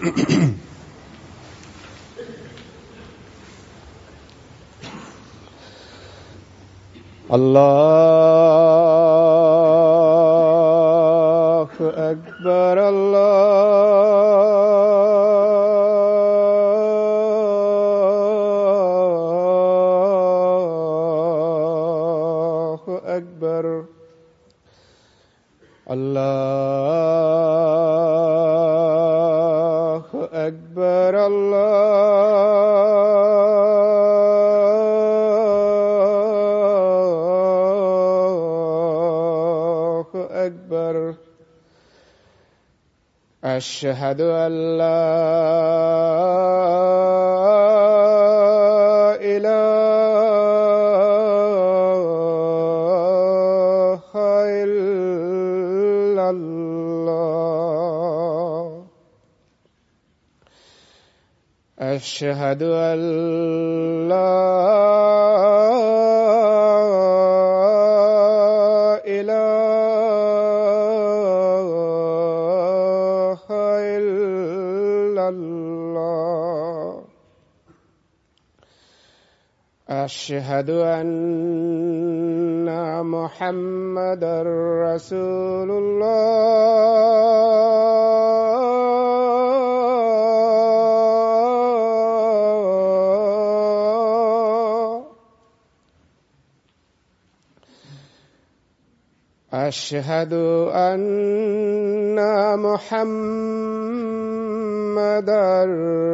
الله أكبر الله أكبر الله أكبر الله أكبر أشهد أن لا إله إلا الله أشهد أن لا إله إلا الله أشهد أن محمدا رسول الله أشهد أن محمدا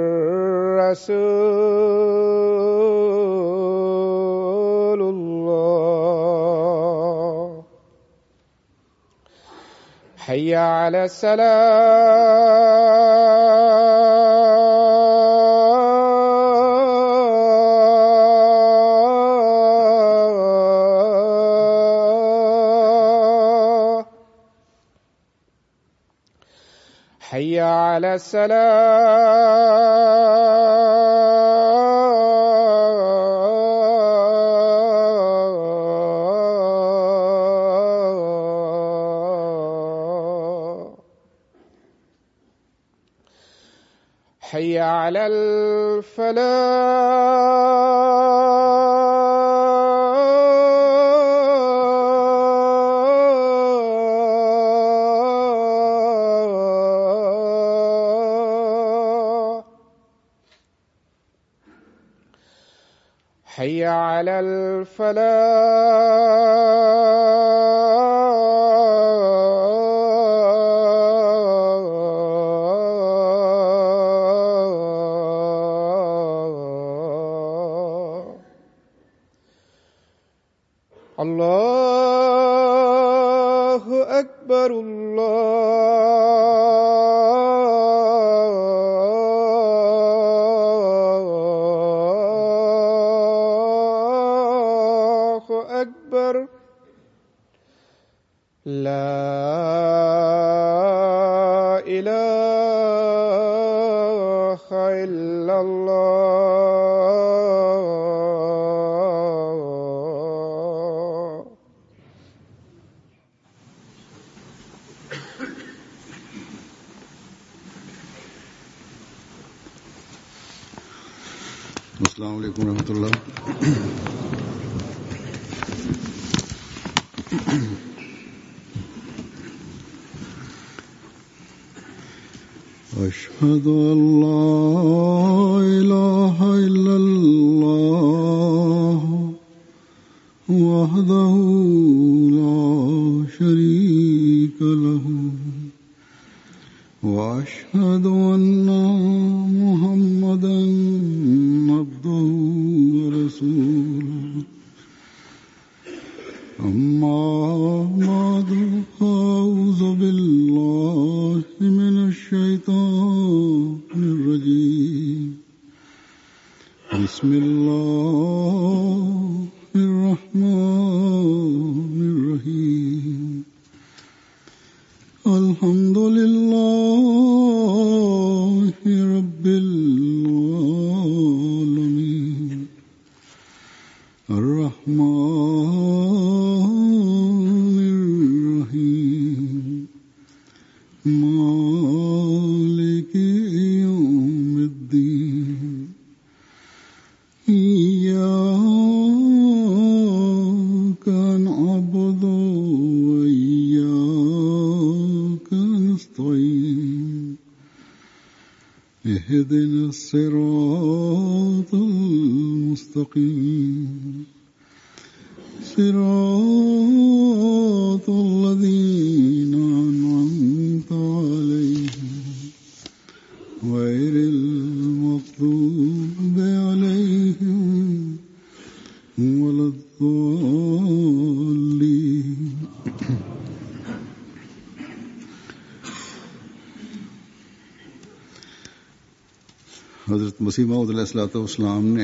رسول الله حي على السلام حي على السلام حي على الفلاح حي على الفلاح الله أكبر الله أكبر لا إله إلا الله अस्सलाम वालेकुम रहमतुल्लाह أشهد أن لا إله إلا الله وحده لا شريك له وأشهد أن محمدا عبده ورسوله أما بعد فأعوذ بالله من الشيطان الرجيم بسم الله الرحمن الرحيم الحمد لله رب العالمين الرحمن الرحيم مالك اهدنا الصراط المستقيم صراط الذين أنعمت عليهم غير المغضوب عليهم ولا الضالين हजरत मसीह मसीम ने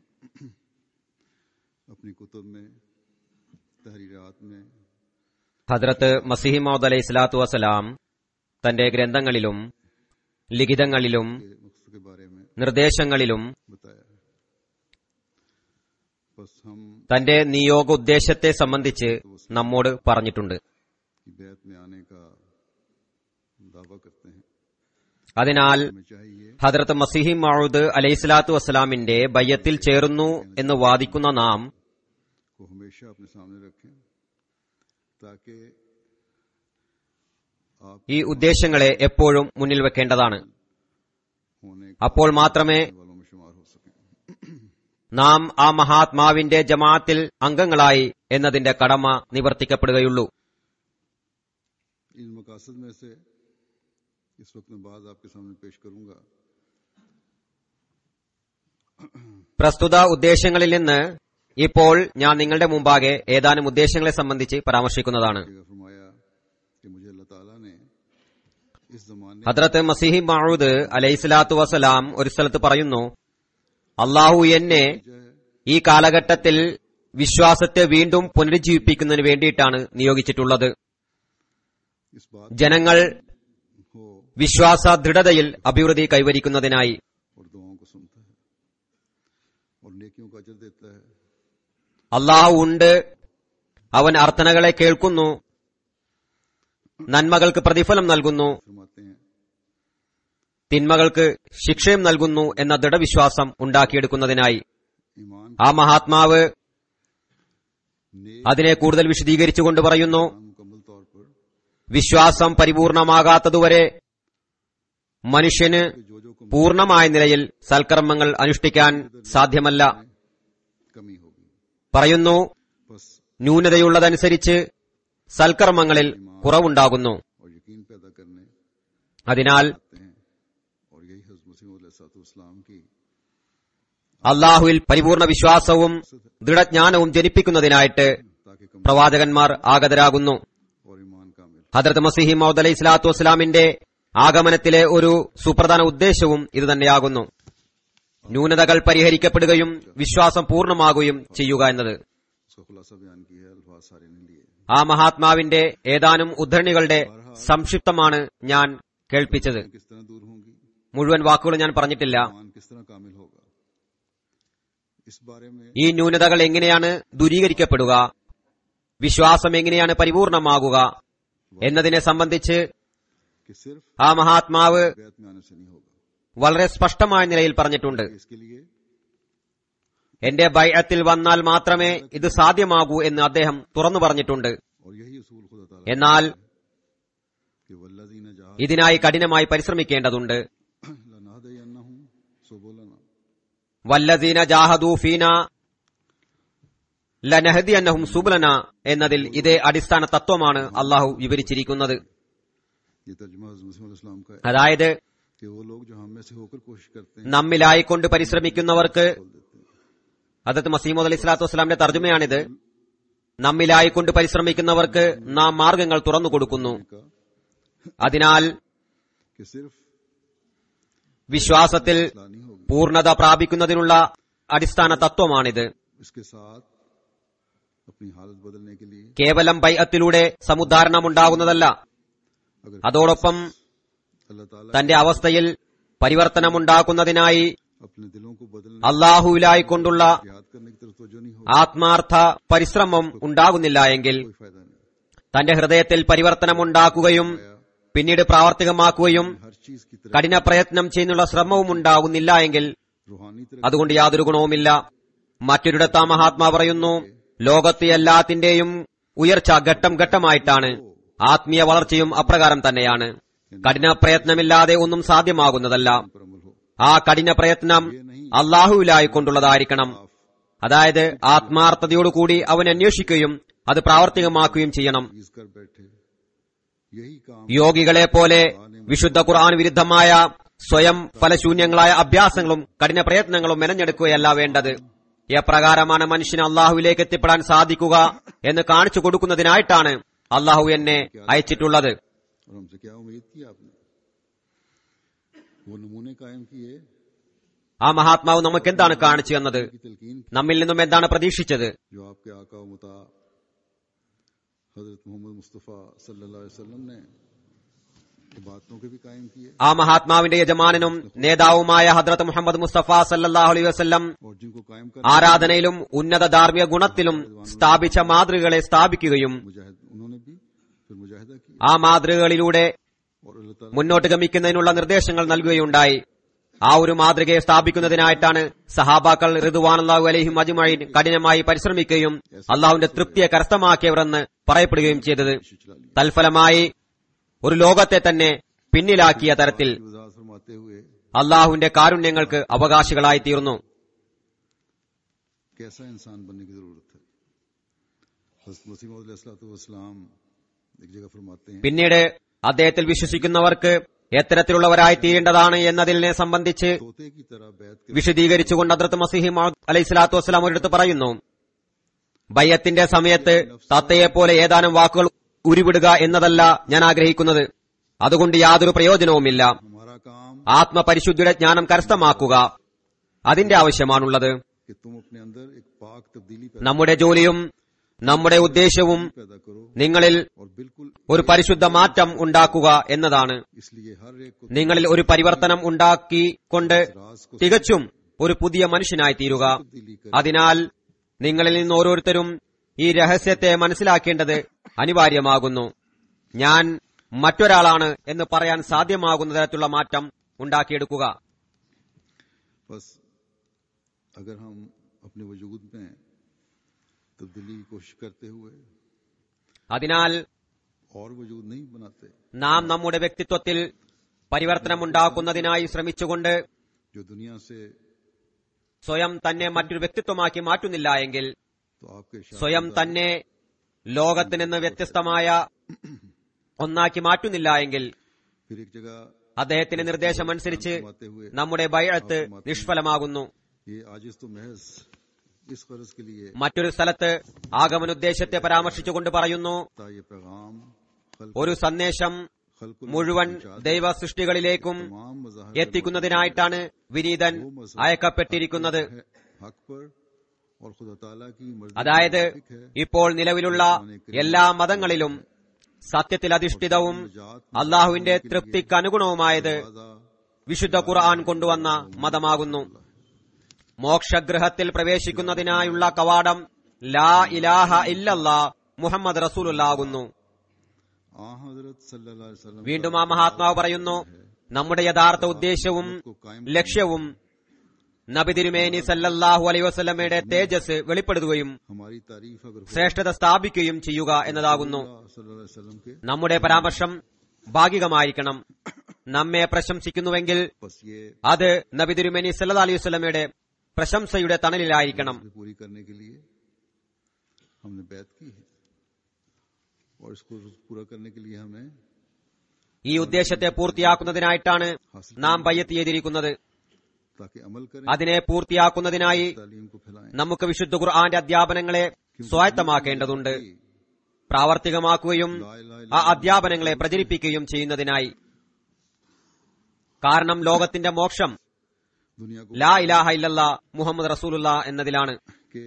अपनी कुतुब में तहरीरात में ഹദ്രത്ത് മസിഹി മൗദ് അലൈഹി സ്വലാത്തു വസ്സലാം തന്റെ ഗ്രന്ഥങ്ങളിലും ലിഖിതങ്ങളിലും के मकसद के बारे में നിർദ്ദേശങ്ങളിലും बताया है बस हम തന്റെ നിയോഗ ഉദ്ദേശത്തെ സംബന്ധിച്ച് നമ്മോട് പറഞ്ഞിട്ടുണ്ട് की बैत में आने का दावा करते हैं അതിനാൽ हमें चाहिए ഹദ്രത്ത് മസിഹി മൗദ് അലൈഹി സ്വലാത്തു വസ്സലാമിന്റെ ബയ്യത്തിൽ ചേർന്നു എന്ന് വാദിക്കുന്ന നാം को हमेशा अपने सामने रखें ताकि आप ഈ ഉദ്ദേശങ്ങളെ എപ്പോഴും മുന്നിൽ വെക്കേണ്ടതാണ് होने അപ്പോൾ മാത്രമേ वालों में शुमार हो सकें നാം ആ മഹാത്മാവിന്റെ ജമാഅത്തിൽ അംഗങ്ങളായി എന്നതിന്റെ കടമ നിവർത്തിക്കപ്പെടുകയുള്ളൂ इन मकासद में से इस वक्त मैं बाज आपके सामने पेश करूंगा പ്രസ്തുത ഉദ്ദേശങ്ങളിൽ നിന്ന് ഇപ്പോൾ ഞാൻ നിങ്ങളുടെ മുമ്പാകെ ഏതാനും ഉദ്ദേശങ്ങളെ സംബന്ധിച്ച് പരാമർശിക്കുന്നതാണ് जगह फरमाया कि मुझे अल्लाह ताला ने इस जमाने ഹദ്രത്ത് മസിഹി മഹൂദ് അലൈഹിസ്ലാത്തു വസ്സലാം ഒരു സ്ഥലത്ത് പറയുന്നു അള്ളാഹു എന്നെ जो है ഈ കാലഘട്ടത്തിൽ വിശ്വാസത്തെ വീണ്ടും പുനരുജ്ജീവിപ്പിക്കുന്നതിന് വേണ്ടിയിട്ടാണ് നിയോഗിച്ചിട്ടുള്ളത് इस बात ജനങ്ങൾ हो വിശ്വാസ ദൃഢതയിൽ അഭിവൃദ്ധി കൈവരിക്കുന്നതിനായി और दुआओं को सुनता है और नेकियों का अजर देता है അള്ളാഹു ഉണ്ട് അവൻ അർത്ഥനകളെ കേൾക്കുന്നു നന്മകൾക്ക് പ്രതിഫലം നൽകുന്നു फरमाते हैं തിന്മകൾക്ക് ശിക്ഷയും നൽകുന്നു എന്ന ദൃഢവിശ്വാസം ഉണ്ടാക്കിയെടുക്കുന്നതിനായി ईमान ആ മഹാത്മാവ് नेक അതിനെ കൂടുതൽ വിശദീകരിച്ചുകൊണ്ട് പറയുന്നു मुकम्मल तौर पर വിശ്വാസം പരിപൂർണമാകാത്തതുവരെ മനുഷ്യന് कि जो जो कम പൂർണമായ നിലയിൽ സൽക്കർമ്മങ്ങൾ അനുഷ്ഠിക്കാൻ സാധ്യമല്ല कमी होगी പറയുന്നു बस ന്യൂനതയുള്ളതനുസരിച്ച് സൽക്കർമ്മങ്ങളിൽ കുറവുണ്ടാകുന്നു और यकीन पैदा करने അതിനാൽ आते हैं और यही हजरत मसीम की അള്ളാഹുവിൽ പരിപൂർണ വിശ്വാസവും ദൃഢജ്ഞാനവും ജനിപ്പിക്കുന്നതിനായിട്ട് ताकि कम പ്രവാചകന്മാർ ആഗതരാകുന്നു और ईमान कामिल ഹദ്രത്ത് മസിഹി മൗദ് അലൈഹി സ്വലാത്തു വസ്സലാമിന്റെ ആഗമനത്തിലെ ഒരു സുപ്രധാന ഉദ്ദേശവും ഇതുതന്നെയാകുന്നു ന്യൂനതകൾ പരിഹരിക്കപ്പെടുകയും വിശ്വാസം പൂർണ്ണമാകുകയും ചെയ്യുക എന്നത് उसका खुलासा बयान किया है अल्फाज सारे नहीं लिए ആ മഹാത്മാവിന്റെ ഏതാനും ഉദ്ധരണികളുടെ സംക്ഷിപ്തമാണ് ഞാൻ കേൾപ്പിച്ചത് किस तरह दूर होंगी മുഴുവൻ വാക്കുകൾ ഞാൻ പറഞ്ഞിട്ടില്ല ईमान किस तरह कामिल होगा इस बारे में ഈ ന്യൂനതകൾ എങ്ങനെയാണ് ദൂരീകരിക്കപ്പെടുക വിശ്വാസം എങ്ങനെയാണ് പരിപൂർണമാകുക എന്നതിനെ സംബന്ധിച്ച് कि सिर्फ ആ മഹാത്മാവ് बैत में आने से नहीं होगा വളരെ സ്പഷ്ടമായ നിലയിൽ പറഞ്ഞിട്ടുണ്ട് इसके लिए എന്റെ ബൈഅത്തിൽ വന്നാൽ മാത്രമേ ഇത് സാധ്യമാകൂ എന്ന് അദ്ദേഹം തുറന്നു പറഞ്ഞിട്ടുണ്ട് और यही असूल खुदा ताला എന്നാൽ कि वल्लजीन जहाद ഇതിനായി കഠിനമായി പരിശ്രമിക്കേണ്ടതുണ്ട് लनाहदयन्नहुम सुबुलना വല്ലദീന ജാഹദൂ ഫീന ലനഹദി അന്നഹും സുബുലന എന്നതിൽ ഇതേ അടിസ്ഥാന തത്വമാണ് അള്ളാഹു വിവരിച്ചിരിക്കുന്നത് ये तर्जुमा हज़रत मसीह अलैहि सलाम का है അതായത് कि वो लोग जो हम में से होकर कोशिश करते हैं നമ്മിലായിക്കൊണ്ട് പരിശ്രമിക്കുന്നവർക്ക് खोल देते हैं അതത് മസീമദ് അലി സ്വലാത്തു വസ്സലാമിന്റെ തർജ്ജമയാണിത് നമ്മിലായിക്കൊണ്ട് പരിശ്രമിക്കുന്നവർക്ക് നാം മാർഗങ്ങൾ തുറന്നു കൊടുക്കുന്നു का അതിനാൽ कि सिर्फ വിശ്വാസത്തിൽ इस्लाह नहीं होगी പൂർണ്ണത പ്രാപിക്കുന്നതിനുള്ള അടിസ്ഥാന തത്വമാണിത് इसके साथ अपनी हालत बदलने के लिए കേവലം ബൈഅത്തിലൂടെ സമുദ്ധാരണമുണ്ടാകുന്നതല്ല अगर അതോടൊപ്പം अल्लाह ताला തന്റെ അവസ്ഥയിൽ പരിവർത്തനമുണ്ടാക്കുന്നതിനായി अपने दिलों को बदलने അള്ളാഹുവിലായിക്കൊണ്ടുള്ള याद करने की तरफ तवज्जो नहीं होगी ആത്മാർത്ഥ പരിശ്രമം ഉണ്ടാകുന്നില്ല എങ്കിൽ कोई फायदा नहीं തന്റെ ഹൃദയത്തിൽ പരിവർത്തനമുണ്ടാക്കുകയും പിന്നീട് പ്രാവർത്തികമാക്കുകയും हर चीज की तरफ കഠിന പ്രയത്നം ചെയ്യുന്നുള്ള ശ്രമവും ഉണ്ടാകുന്നില്ല എങ്കിൽ रूहानी तरफ അതുകൊണ്ട് യാതൊരു ഗുണവുമില്ല മറ്റൊരിടത്ത് ആ മഹാത്മാ പറയുന്നു ലോകത്ത് എല്ലാത്തിന്റെയും ഉയർച്ച ഘട്ടം ഘട്ടമായിട്ടാണ് ആത്മീയ വളർച്ചയും അപ്രകാരം തന്നെയാണ് കഠിന പ്രയത്നമില്ലാതെ ഒന്നും സാധ്യമാകുന്നതല്ല पर अमल हो ആ കഠിന പ്രയത്നം അള്ളാഹുവിലായി കൊണ്ടുള്ളതായിരിക്കണം അതായത് ആത്മാർത്ഥതയോടുകൂടി അവൻ അന്വേഷിക്കുകയും അത് പ്രാവർത്തികമാക്കുകയും ചെയ്യണം चीज कर बैठे यही काम യോഗികളെ പോലെ വിശുദ്ധ ഖുർആൻ വിരുദ്ധമായ സ്വയം ഫലശൂന്യങ്ങളായ അഭ്യാസങ്ങളും കഠിന പ്രയത്നങ്ങളും മെനഞ്ഞെടുക്കുകയല്ല വേണ്ടത് എപ്രകാരമാണ് മനുഷ്യന് അള്ളാഹുവിലേക്ക് എത്തിപ്പെടാൻ സാധിക്കുക എന്ന് കാണിച്ചു കൊടുക്കുന്നതിനായിട്ടാണ് അള്ളാഹു എന്നെ അയച്ചിട്ടുള്ളത് और हमसे क्या उम्मीद की आपने वो नमूने कायम किए ആ മഹാത്മാവ് നമുക്ക് എന്താണ് കാണിച്ചു തന്നത് की तलकीन की നമ്മിൽ നിന്നും എന്താണ് പ്രതീക്ഷിച്ചത് जो आपके आका व मुता हजरत मोहम्मद मुस्तफ़ा सल्लल्लाहु अलैहि वसल्लम ने ये बातों के भी कायम किए ആ മഹാത്മാവിന്റെ യജമാനനും നേതാവുമായ ഹദ്രത്ത് മുഹമ്മദ് മുസ്തഫ സല്ലാഹു അലൈഹി വസ്ല്ലം और जिनको कायम कर ആരാധനയിലും ഉന്നത ധാർമ്മിക ഗുണത്തിലും സ്ഥാപിച്ച മാതൃകകളെ സ്ഥാപിക്കുകയും मुजाहिद उन्होंने भी फिर मुजाहिदा किया ആ മാതൃകകളിലൂടെ और अल्लाह ताला മുന്നോട്ട് ഗമിക്കുന്നതിനുള്ള നിർദ്ദേശങ്ങൾ നൽകുകയുണ്ടായി ആ ഒരു മാതൃകയെ സ്ഥാപിക്കുന്നതിനായിട്ടാണ് സഹാബാക്കൾ ഋതുവാനല്ലാഹു അലഹിം അജ്മഈൻ കഠിനമായി പരിശ്രമിക്കുകയും അള്ളാഹുവിന്റെ തൃപ്തിയെ കരസ്ഥമാക്കിയവരെന്ന് പറയപ്പെടുകയും ചെയ്തത് चला लिया തൽഫലമായി ഒരു ലോകത്തെ തന്നെ പിന്നിലാക്കിയ തരത്തിൽ की वजाहत फरमाते हुए അള്ളാഹുവിന്റെ കാരുണ്യങ്ങൾക്ക് അവകാശികളായി തീർന്നു कैसा इंसान बनने की जरूरत है हजरत मसीह वसलाम एक जगह फरमाते हैं പിന്നീട് അദ്ദേഹത്തിൽ വിശ്വസിക്കുന്നവർക്ക് എത്തരത്തിലുള്ളവരായി തീരേണ്ടതാണ് എന്നതിനെ സംബന്ധിച്ച് तोते की तरह बैत के വിശദീകരിച്ചുകൊണ്ട് അദ്രത്ത് മസിഹി അലൈഹി സ്വലാത്തു വസ്സലാം ഒരിടത്ത് പറയുന്നു ബയ്യത്തിന്റെ സമയത്ത് തത്തയെപ്പോലെ ഏതാനും വാക്കുകൾ ഉരുവിടുക എന്നതല്ല ഞാൻ ആഗ്രഹിക്കുന്നത് അതുകൊണ്ട് യാതൊരു പ്രയോജനവുമില്ല हमारा काम ആത്മപരിശുദ്ധിയുടെ ജ്ഞാനം കരസ്ഥമാക്കുക അതിന്റെ ആവശ്യമാണുള്ളത് कि तुम अपने अंदर एक पाक तब्दीली पैदा നമ്മുടെ ജോലിയും നമ്മുടെ ഉദ്ദേശവും पैदा करो നിങ്ങളിൽ और बिल्कुल ഒരു പരിശുദ്ധ മാറ്റം ഉണ്ടാക്കുക എന്നതാണ് इसलिए हर एक को നിങ്ങളിൽ ഒരു പരിവർത്തനം ഉണ്ടാക്കിക്കൊണ്ട് राज को തികച്ചും ഒരു പുതിയ മനുഷ്യനായി തീരുക तब्दीली कर അതിനാൽ നിങ്ങളിൽ നിന്ന് ഓരോരുത്തരും ഈ രഹസ്യത്തെ മനസ്സിലാക്കേണ്ടത് അനിവാര്യമാകുന്നു ഞാൻ മറ്റൊരാളാണ് എന്ന് പറയാൻ സാധ്യമാകുന്ന തരത്തിലുള്ള മാറ്റം ഉണ്ടാക്കിയെടുക്കുക बस अगर हम अपने वजूद में तब्दीली की कोशिश करते हुए അതിനാൽ और वजूद नहीं बनाते നാം നമ്മുടെ വ്യക്തിത്വത്തിൽ പരിവർത്തനമുണ്ടാക്കുന്നതിനായി ശ്രമിച്ചുകൊണ്ട് जो दुनिया से സ്വയം തന്നെ മറ്റൊരു വ്യക്തിത്വമാക്കി മാറ്റുന്നില്ല എങ്കിൽ तो आपके इशारे സ്വയം തന്നെ ലോകത്തിൽ നിന്ന് വ്യത്യസ്തമായ ഒന്നാക്കി മാറ്റുന്നില്ല എങ്കിൽ फिर एक जगह അദ്ദേഹത്തിന്റെ നിർദ്ദേശമനുസരിച്ച് फरमाते हुए നമ്മുടെ ബൈഅത്ത് നിഷ്ഫലമാകുന്നു ये आजिज तो महज इस गरज के लिए മറ്റൊരു സ്ഥലത്ത് ആഗമനുദ്ദേശത്തെ പരാമർശിച്ചുകൊണ്ട് പറയുന്നു था ये पैगाम खल्क ഒരു സന്ദേശം खल्कुल മുഴുവൻ ദൈവ സൃഷ്ടികളിലേക്കും तमाम मज़ाहिर എത്തിക്കുന്നതിനായിട്ടാണ് വിനീതൻ അയക്കപ്പെട്ടിരിക്കുന്നത് है हक पर और खुदा ताला की मर्जी അതായത് के मुताबिक है ഇപ്പോൾ നിലവിലുള്ള എല്ലാ മതങ്ങളിലും സത്യത്തിൽ അധിഷ്ഠിതവും അള്ളാഹുവിന്റെ തൃപ്തിക്ക് അനുഗുണവുമായത് लिहाजा വിശുദ്ധ ഖുർആൻ കൊണ്ടുവന്ന മതമാകുന്നു മോക്ഷഗൃഹത്തിൽ പ്രവേശിക്കുന്നതിനായുള്ള കവാടം ലാ ഇലാഹ ഇല്ലല്ലാ മുഹമ്മദ് റസൂലുള്ളാകുന്നു आ हजरत सल्लल्लाहु अलैहि वसल्लम വീണ്ടും ആ മഹാത്മാവ് പറയുന്നു നമ്മുടെ യഥാർത്ഥ ഉദ്ദേശവും को कायम ലക്ഷ്യവും നബി തിരുമേനി സല്ലല്ലാഹു അലൈഹി വസല്ലമയുടെ തേജസ് വെളിപ്പെടുത്തുകയും हमारी तारीफ अगर हो ശ്രേഷ്ഠത സ്ഥാപിക്കുകയും ചെയ്യുക എന്നതാകുന്നു सल्लल्लाहु अलैहि वसल्लम के നമ്മുടെ പരാമർശം ഭാഗികമായിരിക്കണം നമ്മെ പ്രശംസിക്കുന്നുവെങ്കിൽ बस ये അത് നബി തിരുമേനി സല്ലല്ലാഹു അലൈഹി വസല്ലമയുടെ പ്രശംസയുടെ തണലിലായിരിക്കണം भी पूरी करने के लिए हमने बैत की है और इसको पूरा करने के लिए हमें ഈ ഉദ്ദേശത്തെ പൂർത്തിയാക്കുന്നതിനായിട്ടാണ് നാം ബയ്യത്ത് ചെയ്തിരിക്കുന്നത് ताकि अमल करें അതിനെ പൂർത്തിയാക്കുന്നതിനായി तालीम को फैलाएं നമുക്ക് വിശുദ്ധ ഖുർആന്റെ അധ്യാപനങ്ങളെ സ്വായത്തമാക്കേണ്ടതുണ്ട് പ്രാവർത്തികമാക്കുകയും ആ അധ്യാപനങ്ങളെ പ്രചരിപ്പിക്കുകയും ചെയ്യുന്നതിനായി കാരണം ലോകത്തിന്റെ മോക്ഷം दुनिया को ലാ ഇലാഹ ഇല്ലല്ല മുഹമ്മദ് റസൂലുള്ള എന്നതിലാണ് के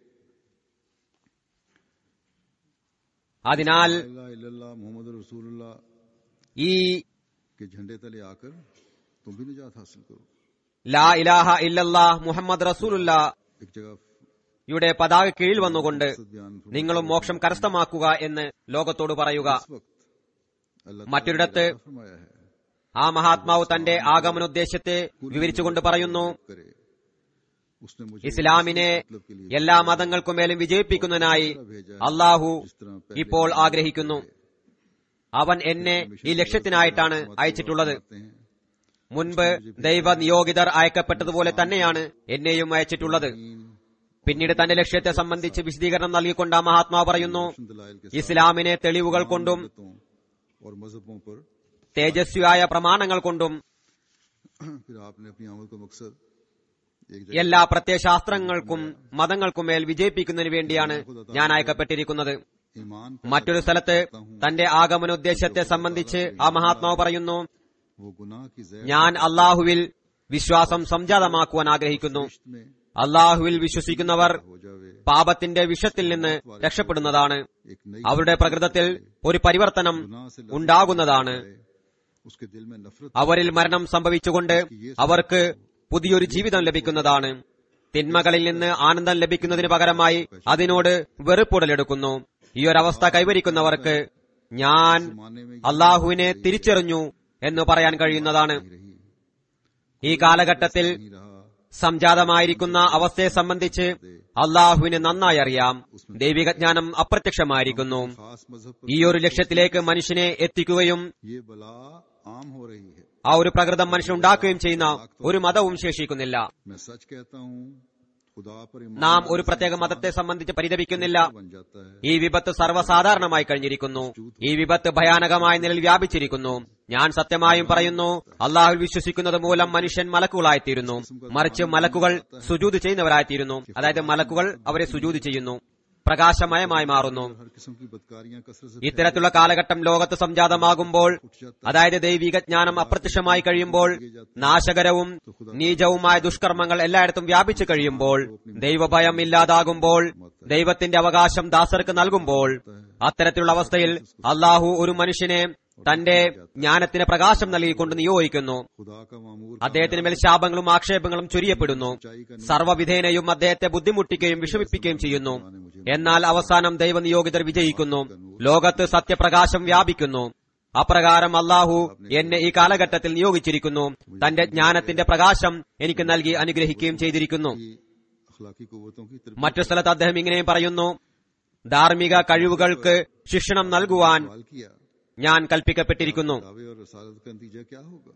അതിനാൽ मोहम्मद रसूलुल्लाह ഈ के झंडे तले आकर तुम भी निजात हासिल करो ലാ ഇലാഹ ഇല്ലല്ല മുഹമ്മദ് റസൂലുള്ള एक जगह യുടെ പതാക കീഴിൽ വന്നുകൊണ്ട് मकसद बयान फरमाते നിങ്ങളും മോക്ഷം കരസ്ഥമാക്കുക എന്ന് ലോകത്തോട് പറയുക इस वक्त अल्लाह മറ്റൊരിടത്ത് ताला ने फरमाया है ആ മഹാത്മാവ് തന്റെ ആഗമനോദ്ദേശത്തെ വിവരിച്ചുകൊണ്ട് പറയുന്നു करे उसने मुझे ഇസ്ലാമിനെ मतलब के लिए എല്ലാ മതങ്ങൾക്കുമേലും വിജയിപ്പിക്കുന്നതിനായി അള്ളാഹു ഇപ്പോൾ ആഗ്രഹിക്കുന്നു അവൻ എന്നെ ഈ ലക്ഷ്യത്തിനായിട്ടാണ് അയച്ചിട്ടുള്ളത് फरमाते हैं മുൻപ് ദൈവ നിയോഗിതർ അയക്കപ്പെട്ടതുപോലെ തന്നെയാണ് എന്നെയും അയച്ചിട്ടുള്ളത് പിന്നീട് തന്റെ ലക്ഷ്യത്തെ സംബന്ധിച്ച് വിശദീകരണം നൽകിക്കൊണ്ട് ആ മഹാത്മാവ് പറയുന്നു दलाइल के ഇസ്ലാമിനെ തെളിവുകൾ കൊണ്ടും साथ और मजहबों पर തേജസ്വിയായ പ്രമാണങ്ങൾ കൊണ്ടും फिर आपने अपनी आमद का मकसद एक എല്ലാ പ്രത്യയശാസ്ത്രങ്ങൾക്കും മതങ്ങൾക്കും മേൽ വിജയിപ്പിക്കുന്നതിന് വേണ്ടിയാണ് ഞാൻ അയക്കപ്പെട്ടിരിക്കുന്നത് ईमान മറ്റൊരു സ്ഥലത്ത് തന്റെ ആഗമനോദ്ദേശത്തെ സംബന്ധിച്ച് ആ മഹാത്മാവ് പറയുന്നു वो गुनाह की जैर ഞാൻ അള്ളാഹുവിൽ വിശ്വാസം സംജാതമാക്കുവാൻ ആഗ്രഹിക്കുന്നു में അള്ളാഹുവിൽ വിശ്വസിക്കുന്നവർ हो जावे പാപത്തിന്റെ വിഷത്തിൽ നിന്ന് രക്ഷപ്പെടുന്നതാണ് एक नई അവരുടെ പ്രകൃതത്തിൽ ഒരു പരിവർത്തനം गुनाह से ഉണ്ടാകുന്നതാണ് उसके दिल में नफरत അവരിൽ മരണം സംഭവിച്ചുകൊണ്ട് അവർക്ക് പുതിയൊരു ജീവിതം ലഭിക്കുന്നതാണ് തിന്മകളിൽ നിന്ന് ആനന്ദം ലഭിക്കുന്നതിന് പകരമായി അതിനോട് വെറുപ്പുടലെടുക്കുന്നു ഈ ഒരവസ്ഥ കൈവരിക്കുന്നവർക്ക് ഞാൻ मानने में അള്ളാഹുവിനെ തിരിച്ചറിഞ്ഞു എന്ന് പറയാൻ കഴിയുന്നതാണ് रही ഈ കാലഘട്ടത്തിൽ नहीं रहा സംജാതമായിരിക്കുന്ന അവസ്ഥയെ സംബന്ധിച്ച് അള്ളാഹുവിന് നന്നായി അറിയാം ദൈവിക ജ്ഞാനം അപ്രത്യക്ഷമായിരിക്കുന്നു खास मजहब पर ഈ ഒരു ലക്ഷ്യത്തിലേക്ക് മനുഷ്യനെ എത്തിക്കുകയും ये बला आम हो रही है ആ ഒരു പ്രകൃതം മനുഷ്യൻ ഉണ്ടാക്കുകയും ചെയ്യുന്ന ഒരു മതവും ശേഷിക്കുന്നില്ല मैं सच कहता हूँ खुदा पर ईमान നാം ഒരു പ്രത്യേക മതത്തെ സംബന്ധിച്ച് പരിതപിക്കുന്നില്ല बन जाता है ഈ വിപത്ത് സർവ്വസാധാരണമായി കഴിഞ്ഞിരിക്കുന്നു ഈ വിപത്ത് ഭയാനകമായ നിലയിൽ വ്യാപിച്ചിരിക്കുന്നു ഞാൻ സത്യമായും പറയുന്നു അള്ളാഹുൽ വിശ്വസിക്കുന്നത് മൂലം മനുഷ്യൻ മലക്കുകളായിത്തീരുന്നു മറിച്ച് മലക്കുകൾ സുജൂത് ചെയ്യുന്നവരായിത്തീരുന്നു അതായത് മലക്കുകൾ അവരെ സുജൂത് ചെയ്യുന്നു പ്രകാശമയമായി മാറുന്നു हर किस्म की बदकारियां कसरत से ഇത്തരത്തിലുള്ള കാലഘട്ടം ലോകത്ത് സംജാതമാകുമ്പോൾ അതായത് ദൈവിക ജ്ഞാനം അപ്രത്യക്ഷമായി കഴിയുമ്പോൾ നാശകരവും നീചവുമായ ദുഷ്കർമ്മങ്ങൾ എല്ലായിടത്തും വ്യാപിച്ചു കഴിയുമ്പോൾ ദൈവഭയം ഇല്ലാതാകുമ്പോൾ ദൈവത്തിന്റെ അവകാശം ദാസർക്ക് നൽകുമ്പോൾ അത്തരത്തിലുള്ള അവസ്ഥയിൽ അള്ളാഹു ഒരു മനുഷ്യനെ തന്റെ ജ്ഞാനത്തിന് പ്രകാശം നൽകിക്കൊണ്ട് നിയോഗിക്കുന്നു खुदा का मामूर അദ്ദേഹത്തിന് മേൽ ശാപങ്ങളും ആക്ഷേപങ്ങളും ചൊരിയപ്പെടുന്നു സർവ്വവിധേനയും അദ്ദേഹത്തെ ബുദ്ധിമുട്ടിക്കുകയും വിഷമിപ്പിക്കുകയും ചെയ്യുന്നു എന്നാൽ അവസാനം ദൈവനിയോഗിതർ വിജയിക്കുന്നു ലോകത്ത് സത്യപ്രകാശം വ്യാപിക്കുന്നു അപ്രകാരം അള്ളാഹു എന്നെ ഈ കാലഘട്ടത്തിൽ നിയോഗിച്ചിരിക്കുന്നു തന്റെ ജ്ഞാനത്തിന്റെ പ്രകാശം എനിക്ക് നൽകി അനുഗ്രഹിക്കുകയും ചെയ്തിരിക്കുന്നു की अखलाकी कुवतों की तरफ മറ്റു സ്ഥലത്ത് അദ്ദേഹം ഇങ്ങനെയും പറയുന്നു ധാർമ്മിക കഴിവുകൾക്ക് ശിക്ഷണം നൽകുവാൻ सवाल किया ഞാൻ കൽപ്പിക്കപ്പെട്ടിരിക്കുന്നു दावे और रसालत का नतीजा क्या होगा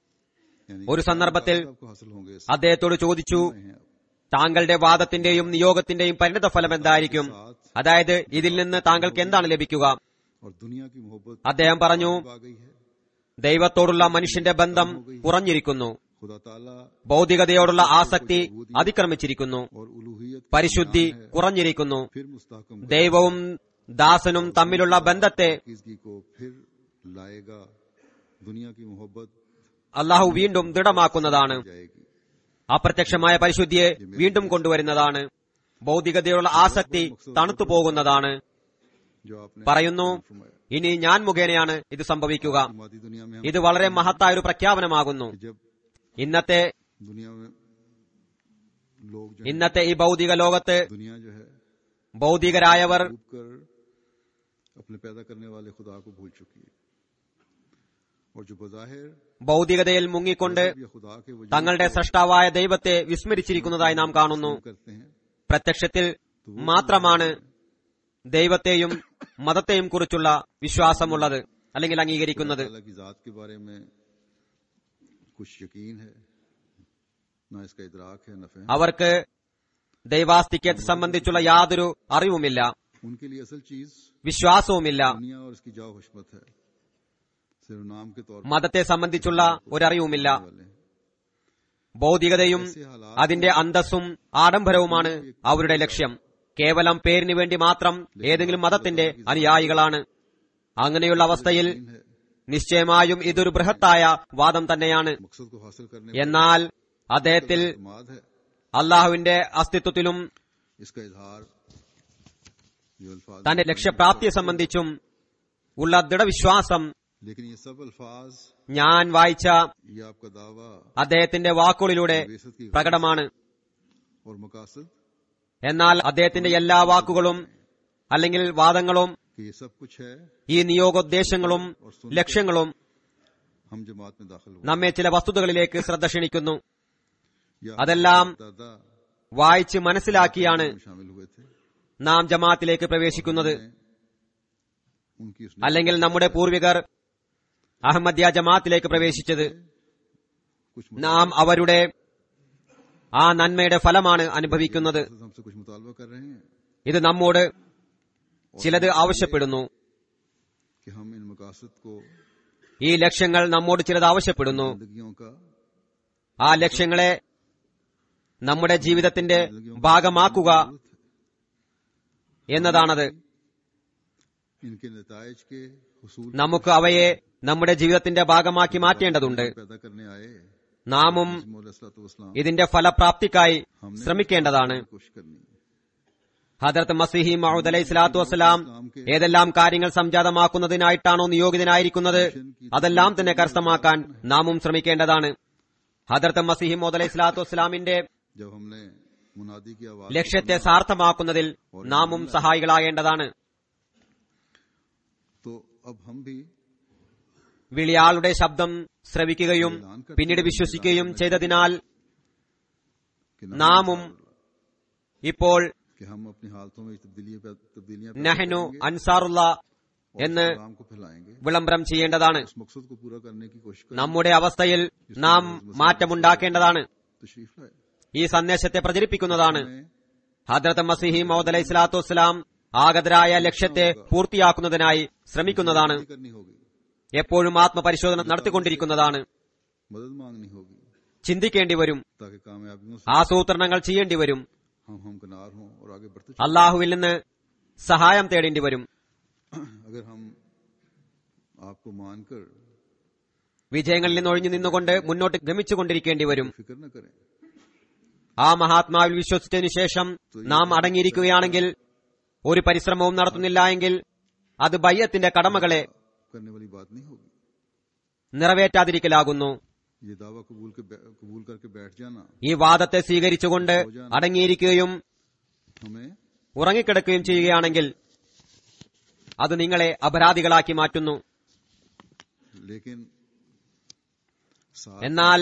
यानी ഒരു സന്ദർഭത്തിൽ आपको हासिल होंगे इस അദ്ദേഹത്തോട് ചോദിച്ചു हैं आप। താങ്കളുടെ വാദത്തിന്റെയും നിയോഗത്തിന്റെയും പരിണതഫലം എന്തായിരിക്കും അതായത് ഇതിൽ നിന്ന് താങ്കൾക്ക് എന്താണ് ലഭിക്കുക और दुनिया की मोहब्बत അദ്ദേഹം പറഞ്ഞു आ गई है ദൈവത്തോടുള്ള മനുഷ്യന്റെ ബന്ധം കുറഞ്ഞിരിക്കുന്നു खुदा ताला ഭൗതികതയോടുള്ള ആസക്തി അതിക്രമിച്ചിരിക്കുന്നു और उलूहियत की പരിശുദ്ധി കുറഞ്ഞിരിക്കുന്നു फिर मुस्तहकम ദൈവവും ദാസനും തമ്മിലുള്ള ബന്ധത്തെ पाकीज़गी को फिर लाएगा दुनिया की मोहब्बत അള്ളാഹു വീണ്ടും ദൃഢമാക്കുന്നതാണ് जाएगी അപ്രത്യക്ഷമായ പരിശുദ്ധിയെ വീണ്ടും കൊണ്ടുവരുന്നതാണ് ഭൗതികതയുള്ള ആസക്തി തണുത്തു പോകുന്നതാണ് जो आपने പറയുന്നു फरमाया ഇനി ഞാൻ മുഖേനയാണ് ഇത് സംഭവിക്കുക मादी दुनिया में हम ഇത് വളരെ മഹത്തായ ഒരു പ്രഖ്യാപനമാകുന്നു कि जब ഇന്നത്തെ दुनिया में लोग जो हैं, ഇന്നത്തെ ഈ ഭൗതിക ലോകത്ത് दुनिया जो है ഭൗതികരായവർ डूब कर अपने पैदा करने वाले खुदा को भूल चुकी है और जो बजाहिर ഭൗതികതയിൽ മുങ്ങിക്കൊണ്ട് ये खुदा के वजूद തങ്ങളുടെ സൃഷ്ടാവായ ദൈവത്തെ വിസ്മരിച്ചിരിക്കുന്നതായി നാം കാണുന്നു करते हैं പ്രത്യക്ഷത്തിൽ മാത്രമാണ് ദൈവത്തെയും മതത്തെയും കുറിച്ചുള്ള വിശ്വാസമുള്ളത് അല്ലെങ്കിൽ അംഗീകരിക്കുന്നത് अल्लाह की जात के बारे में कुछ यकीन है ना इसका इदराक है न फहम അവർക്ക് ദൈവാസ്തിക്യത്തെ സംബന്ധിച്ചുള്ള യാതൊരു അറിവുമില്ല उनके लिए असल चीज വിശ്വാസവുമില്ല दुनिया और इसकी जाओ हशमत है सिर्फ नाम के तौर മതത്തെ സംബന്ധിച്ചുള്ള ഒരറിവുമില്ല पर वाले हैं। ഭൗതികതയും അതിന്റെ അന്തസ്സും ആഡംബരവുമാണ് അവരുടെ ലക്ഷ്യം കേവലം പേരിന് വേണ്ടി മാത്രം ഏതെങ്കിലും മതത്തിന്റെ അനുയായികളാണ് അങ്ങനെയുള്ള അവസ്ഥയിൽ നിശ്ചയമായും ഇതൊരു ബൃഹത്തായ വാദം തന്നെയാണ് मकसद को हासिल करने എന്നാൽ അദ്ദേഹത്തിൽ पर इत्मीनाद है അള്ളാഹുവിന്റെ അസ്തിത്വത്തിലും इसका इजहार ये अल्फाज തന്റെ ലക്ഷ്യപ്രാപ്തിയെ സംബന്ധിച്ചും ഉള്ള ദൃഢവിശ്വാസം लेकिन ये सब अल्फाज ഞാൻ വായിച്ച ये आपका दावा അദ്ദേഹത്തിന്റെ വാക്കുകളിലൂടെ बेसत की പ്രകടമാണ് और मकासद എന്നാൽ അദ്ദേഹത്തിന്റെ എല്ലാ വാക്കുകളും അല്ലെങ്കിൽ വാദങ്ങളും कि ये सब कुछ है ഈ നിയോഗോദ്ദേശങ്ങളും ലക്ഷ്യങ്ങളും हम जमात में दाखिल हुए നമ്മെ ചില വസ്തുതകളിലേക്ക് ശ്രദ്ധ ക്ഷണിക്കുന്നു या അതെല്ലാം दादा വായിച്ച് മനസ്സിലാക്കിയാണ് में शामिल हुए थे നാം ജമാഅത്തിലേക്ക് പ്രവേശിക്കുന്നത് उनकी उस അല്ലെങ്കിൽ നമ്മുടെ പൂർവികർ അഹമ്മദിയ ജമാഅത്തിലേക്ക് പ്രവേശിച്ചത് कुछ നാം അവരുടെ ആ നന്മയുടെ ഫലമാണ് അനുഭവിക്കുന്നത് मुतालबा- हमसे कुछ मुतालबा कर रहे हैं ഇത് നമ്മോട് ചിലത് ആവശ്യപ്പെടുന്നു कि हम इन मकासद को ഈ ലക്ഷ്യങ്ങൾ നമ്മോട് ചിലത് ആവശ്യപ്പെടുന്നു जिंदगियों का ആ ലക്ഷ്യങ്ങളെ നമ്മുടെ ജീവിതത്തിന്റെ ഭാഗമാക്കുക എന്നതാണത് इनके नतज के हसूल നമുക്ക് അവയെ നമ്മുടെ ജീവിതത്തിന്റെ ഭാഗമാക്കി മാറ്റേണ്ടതുണ്ട് पैदा करने आए നാമും मौलाम ഇതിന്റെ ഫലപ്രാപ്തിക്കായി ശ്രമിക്കേണ്ടതാണ് कोशिश करनी ഹദർത്ത് മസിഹി മഹൂദ് അലൈഹി സ്വലാത്തു വസ്സലാം ഏതെല്ലാം കാര്യങ്ങൾ സംജാതമാക്കുന്നതിനായിട്ടാണോ നിയോഗിതനായിരിക്കുന്നത് അതെല്ലാം തന്നെ കരസ്ഥമാക്കാൻ നാമും ശ്രമിക്കേണ്ടതാണ് ഹദർത്ത് മസിഹി മൗദ് അലൈഹി സ്വലാത്തു വസ്സലാമിന്റെ जब हमने मुनादी की आवाज ലക്ഷ്യത്തെ സാർത്ഥമാക്കുന്നതിൽ നാമും സഹായികളാകേണ്ടതാണ് तो अब हम भी വിളിയാളുടെ ശബ്ദം ശ്രവിക്കുകയും പിന്നീട് വിശ്വസിക്കുകയും ചെയ്തതിനാൽ कि നാമും ഇപ്പോൾ कि हम अपनी हालतों में तब्दीलियां तब्दीलियां നഹനു അൻസാറുള്ള എന്ന് काम को फैलाएंगे വിളംബരം ചെയ്യേണ്ടതാണ് उस मकसद को पूरा करने की कोशिश करें നമ്മുടെ അവസ്ഥയിൽ നാം മാറ്റമുണ്ടാക്കേണ്ടതാണ് तशरीफ लाए ഈ സന്ദേശത്തെ പ്രചരിപ്പിക്കുന്നതാണ് हमें ഹദ്രത്ത് മസിഹി മൗദ് അലൈഹി സ്വലാത്തു വസ്സലാം ആഗതരായ ലക്ഷ്യത്തെ പൂർത്തിയാക്കുന്നതിനായി ശ്രമിക്കുന്നതാണ് नहीं करनी होगी എപ്പോഴും ആത്മപരിശോധന നടത്തിക്കൊണ്ടിരിക്കുന്നതാണ് मदद मांगनी होगी ചിന്തിക്കേണ്ടി വരും ताकि कामयाबियों से ആസൂത്രണങ്ങൾ ചെയ്യേണ്ടി വരും हम हम कनार हों और आगे बढ़ते അള്ളാഹുവിൽ നിന്ന് സഹായം തേടേണ്ടി വരും चलें। अगर हम आपको मानकर വിജയങ്ങളിൽ നിന്ന് ഒഴിഞ്ഞു നിന്നുകൊണ്ട് മുന്നോട്ട് ഗമിച്ചുകൊണ്ടിരിക്കേണ്ടി വരും फिक्र न करें ആ മഹാത്മാവിൽ വിശ്വസിച്ചതിനു ശേഷം നാം അടങ്ങിയിരിക്കുകയാണെങ്കിൽ ഒരു പരിശ്രമവും നടത്തുന്നില്ല എങ്കിൽ അത് ബയ്യത്തിന്റെ കടമകളെ करने वाली बात नहीं होगी നിറവേറ്റാതിരിക്കലാകുന്നു ये दावा कबूल के बै- कबूल करके बैठ जाना ഈ വാദത്തെ സ്വീകരിച്ചുകൊണ്ട് അടങ്ങിയിരിക്കുകയും हमें ഉറങ്ങിക്കിടക്കുകയും ചെയ്യുകയാണെങ്കിൽ അത് നിങ്ങളെ അപരാധികളാക്കി മാറ്റുന്നു लेकिन साथ എന്നാൽ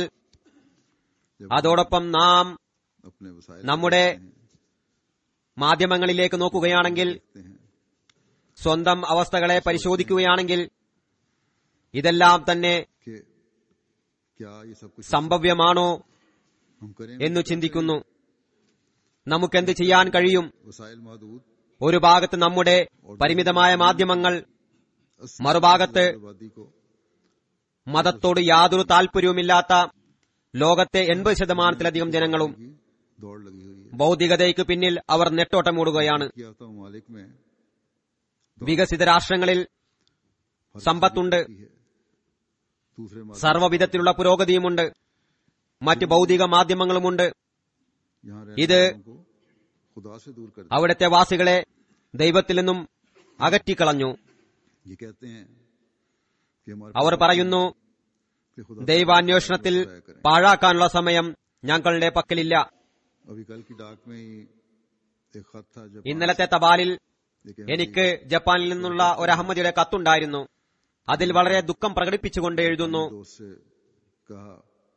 जब അതോടൊപ്പം നാം अपने वसाइल നമ്മുടെ മാധ്യമങ്ങളിലേക്ക് നോക്കുകയാണെങ്കിൽ देखते हैं സ്വന്തം അവസ്ഥകളെ പരിശോധിക്കുകയാണെങ്കിൽ ഇതെല്ലാം തന്നെ कि क्या ये सब कुछ സംഭവ്യമാണോ हम करें എന്നു ചിന്തിക്കുന്നു നമുക്കെന്ത് ചെയ്യാൻ കഴിയും वसाइल महदूद ഒരു ഭാഗത്ത് നമ്മുടെ പരിമിതമായ മാധ്യമങ്ങൾ अस्सी മറുഭാഗത്ത് आबादी को മതത്തോട് യാതൊരു താല്പര്യവുമില്ലാത്ത ലോകത്തെ എൺപത് ശതമാനത്തിലധികം ജനങ്ങളും की दौड़ लगी हुई है ഭൗതികതയ്ക്ക് പിന്നിൽ അവർ നെട്ടോട്ടമൂടുകയാണ് किया था ममालिक में വികസിത രാഷ്ട്രങ്ങളിൽ സമ്പത്തുണ്ട് की है दूसरे मालिक സർവ്വവിധത്തിലുള്ള പുരോഗതിയുമുണ്ട് മറ്റ് ഭൗതിക മാധ്യമങ്ങളുമുണ്ട് यहाँ ഇത് रहने वालों को खुदा से दूर कर दिया അവിടുത്തെ വാസികളെ ദൈവത്തിൽ നിന്നും അകറ്റിക്കളഞ്ഞു ये कहते हैं कि हमारे അവർ പറയുന്നു कि खुदा ദൈവാന്വേഷണത്തിൽ करें പാഴാക്കാനുള്ള സമയം ഞങ്ങളുടെ പക്കലില്ല अभी कल की डाक में ही एक खत था जब ഇന്നലത്തെ തപാലിൽ एक എനിക്ക് ജപ്പാനിൽ നിന്നുള്ള ഒരു അഹമ്മദിയുടെ കത്തുണ്ടായിരുന്നു അതിൽ വളരെ ദുഃഖം പ്രകടിപ്പിച്ചുകൊണ്ട് എഴുതുന്നു दोस्त से कहा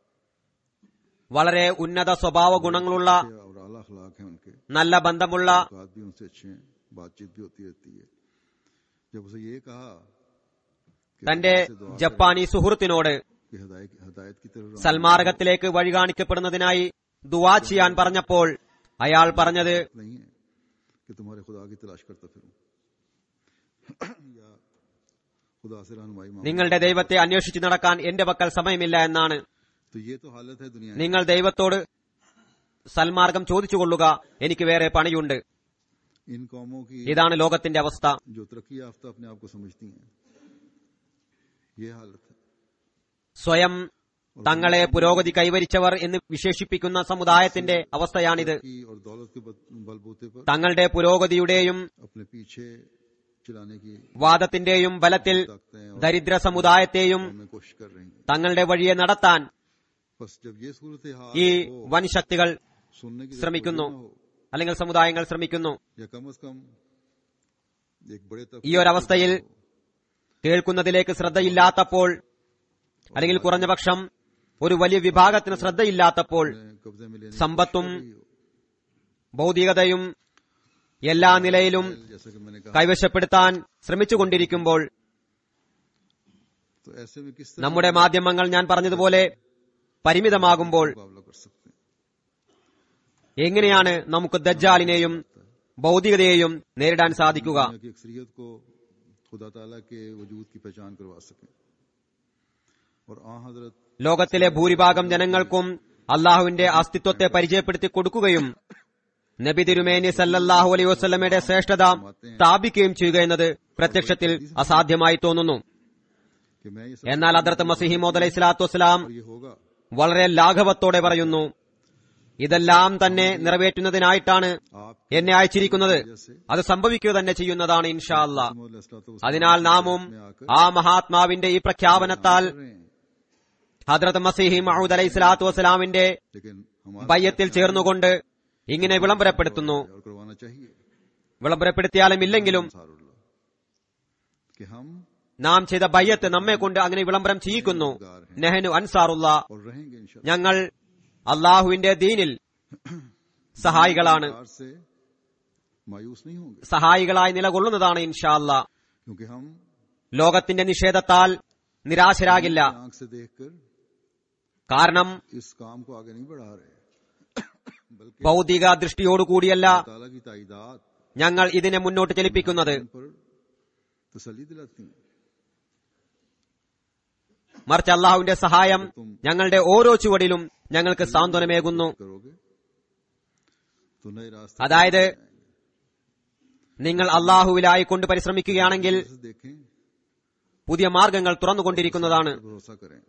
വളരെ ഉന്നത സ്വഭാവ ഗുണങ്ങളുള്ള कि और आला अखलाक है उनके നല്ല ബന്ധമുള്ള बात भी उनसे अच्छे हैं बातचीत भी होती रहती है जब उसे ये कहा कि തന്റെ खुदा से दुआ करें ജപ്പാനി സുഹൃത്തിനോട് कि हदायत हदायत की तरफ रवाना സൽമാർഗത്തിലേക്ക് വഴി കാണിക്കപ്പെടുന്നതിനായി ദുവാ ചെയ്യാൻ പറഞ്ഞപ്പോൾ അയാൾ പറഞ്ഞത് नहीं है कि तुम्हारे खुदा की तलाश करता फिरूं या खुदा से रहनुमाई मांगू നിങ്ങളുടെ ദൈവത്തെ അന്വേഷിച്ചു നടക്കാൻ എന്റെ പക്കൽ സമയമില്ല എന്നാണ് तो ये तो हालत है दुनिया की। നിങ്ങൾ ദൈവത്തോട് സൽമാർഗം ചോദിച്ചുകൊള്ളുക എനിക്ക് വേറെ പണിയുണ്ട് इन कौमों की ഇതാണ് ലോകത്തിന്റെ അവസ്ഥ जो तरक्की याफ्ता अपने आप को समझती हैं ये हालत है സ്വയം തങ്ങളെ പുരോഗതി കൈവരിച്ചവർ എന്ന് വിശേഷിപ്പിക്കുന്ന സമുദായത്തിന്റെ അവസ്ഥയാണിത് की और दौलत के बल- बलबूते पर തങ്ങളുടെ പുരോഗതിയുടെയും अपने पीछे चलाने की വാദത്തിന്റെയും ബലത്തിൽ ताकतें और ദരിദ്ര സമുദായത്തെയും हमें कोशिश कर रही हैं തങ്ങളുടെ വഴിയെ നടത്താൻ बस जब ये सूरत हाल ഈ हो വൻ ശക്തികൾ सुनने की ശ്രമിക്കുന്നു जरूरत न हो അല്ലെങ്കിൽ സമുദായങ്ങൾ ശ്രമിക്കുന്നു या कम अज कम एक बड़े ഈ ഒരവസ്ഥയിൽ കേൾക്കുന്നതിലേക്ക് ശ്രദ്ധയില്ലാത്തപ്പോൾ അല്ലെങ്കിൽ കുറഞ്ഞപക്ഷം ഒരു വലിയ വിഭാഗത്തിന് ശ്രദ്ധയില്ലാത്തപ്പോൾ कब्जे में लेने की സമ്പത്തും कोशिश कर रही हो। ഭൗതികതയും എല്ലാ നിലയിലും जैसा कि मैंने कहा കൈവശപ്പെടുത്താൻ ശ്രമിച്ചുകൊണ്ടിരിക്കുമ്പോൾ तो ऐसे में किस तरह നമ്മുടെ മാധ്യമങ്ങൾ ഞാൻ പറഞ്ഞതുപോലെ പരിമിതമാകുമ്പോൾ मुकाबला कर सकते हैं എങ്ങനെയാണ് നമുക്ക് ദജ്ജാലിനെയും ഭൗതികതയെയും നേരിടാൻ സാധിക്കുക दुनिया की अक्सरियत को खुदा ताला के वजूद की पहचान करवा सकें और आ हजरत ലോകത്തിലെ ഭൂരിഭാഗം ജനങ്ങൾക്കും അള്ളാഹുവിന്റെ അസ്തിത്വത്തെ പരിചയപ്പെടുത്തി കൊടുക്കുകയും നബി തിരുമേനി സല്ലല്ലാഹു അലൈഹി വസല്ലമയുടെ ശ്രേഷ്ഠത സ്ഥാപിക്കുകയും ചെയ്യുക എന്നത് പ്രത്യക്ഷത്തിൽ അസാധ്യമായി തോന്നുന്നു कि मैं ये सब എന്നാൽ അതിർത്ത് മസിഹിമോദ് അലൈഹി സ്വലാത്തു വസ്സലാം ये होगा വളരെ ലാഘവത്തോടെ പറയുന്നു ഇതെല്ലാം തന്നെ നിറവേറ്റുന്നതിനായിട്ടാണ് आप എന്നെ അയച്ചിരിക്കുന്നത് അത് സംഭവിക്കുക തന്നെ ചെയ്യുന്നതാണ് ഇൻഷാ അല്ലാ मोहम्मद അതിനാൽ നാമും ആ മഹാത്മാവിന്റെ ഈ പ്രഖ്യാപനത്താൽ ഹദ്രത്ത് മസീഹി മഹൂദ് അലൈഹി സ്വലാത്തു വസ്സലാമിന്റെ लेकिन हमारा ബയ്യത്തിൽ ചേർന്നുകൊണ്ട് ഇങ്ങനെ വിളംബരപ്പെടുത്തുന്നു और करवाना चाहिए വിളംബരപ്പെടുത്തിയാലും ഇല്ലെങ്കിലും अंसारुल्लाह कि हम നാം ചെയ്ത ബയ്യത്ത് നമ്മെ കൊണ്ട് അങ്ങനെ വിളംബരം ചെയ്യിക്കുന്നു നെഹനു അൻസാറുള്ള और रहेंगे इंशाल्लाह ഞങ്ങൾ അള്ളാഹുവിന്റെ ദീനിൽ സഹായികളാണ് प्यार से मायूस नहीं होंगे സഹായികളായി നിലകൊള്ളുന്നതാണ് ഇൻഷാ അല്ലാ क्योंकि हम ലോകത്തിന്റെ നിഷേധത്താൽ നിരാശരാകില്ല आंख से देखकर കാരണം इस काम को आगे नहीं बढ़ा रहे बल्कि ഭൗതിക ദൃഷ്ടിയോടുകൂടിയല്ല ताला की ताइदाद ഞങ്ങൾ ഇതിനെ മുന്നോട്ട് ചലിപ്പിക്കുന്നത് उन पर तसली दिलाती हैं മറിച്ച് അള്ളാഹുവിന്റെ സഹായം ഞങ്ങളുടെ ഓരോ ചുവടിലും ഞങ്ങൾക്ക് സാന്ത്വനമേകുന്നു करोगे तो नए रास्ते അതായത് നിങ്ങൾ അള്ളാഹുവിലായി കൊണ്ട് പരിശ്രമിക്കുകയാണെങ്കിൽ से देखें പുതിയ മാർഗങ്ങൾ തുറന്നുകൊണ്ടിരിക്കുന്നതാണ് भरोसा करें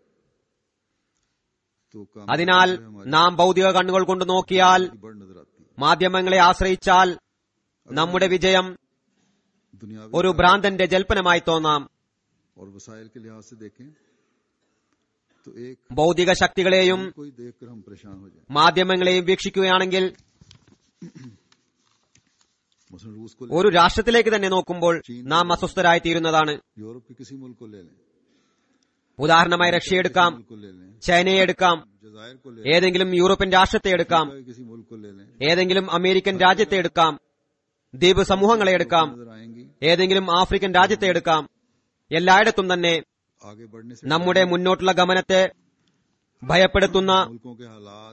तो काम അതിനാൽ നാം ഭൗതിക കണ്ണുകൾ കൊണ്ട് നോക്കിയാൽ की बढ़ नजर आती है മാധ്യമങ്ങളെ ആശ്രയിച്ചാൽ നമ്മുടെ വിജയം दुनियावी ഒരു ഭ്രാന്തന്റെ ജൽപ്പനമായി തോന്നാം और वसाइल के लिहाज से देखें तो एक ഭൗതിക ശക്തികളെയും कोई देखकर हम परेशान हो जाएं മാധ്യമങ്ങളെയും വീക്ഷിക്കുകയാണെങ്കിൽ मसलन रूस को ले ഒരു രാഷ്ട്രത്തിലേക്ക് തന്നെ നോക്കുമ്പോൾ നാം അസ്വസ്ഥരായി തീരുന്നതാണ് यूरोप के किसी मुल्क को ले लें ഉദാഹരണമായി റഷ്യ എടുക്കാം मुल्क को ले लें ചൈനയെ എടുക്കാം जजायर को ले ഏതെങ്കിലും യൂറോപ്യൻ രാഷ്ട്രത്തെ എടുക്കാം लें किसी मुल्क को ले लें ഏതെങ്കിലും അമേരിക്കൻ രാജ്യത്തെ എടുക്കാം ദ്വീപ് സമൂഹങ്ങളെ എടുക്കാം नजर आएंगी ഏതെങ്കിലും ആഫ്രിക്കൻ രാജ്യത്തെ എടുക്കാം എല്ലായിടത്തും തന്നെ आगे बढ़ने से നമ്മുടെ മുന്നോട്ടുള്ള ഗമനത്തെ ഭയപ്പെടുത്തുന്ന मुल्कों के हालात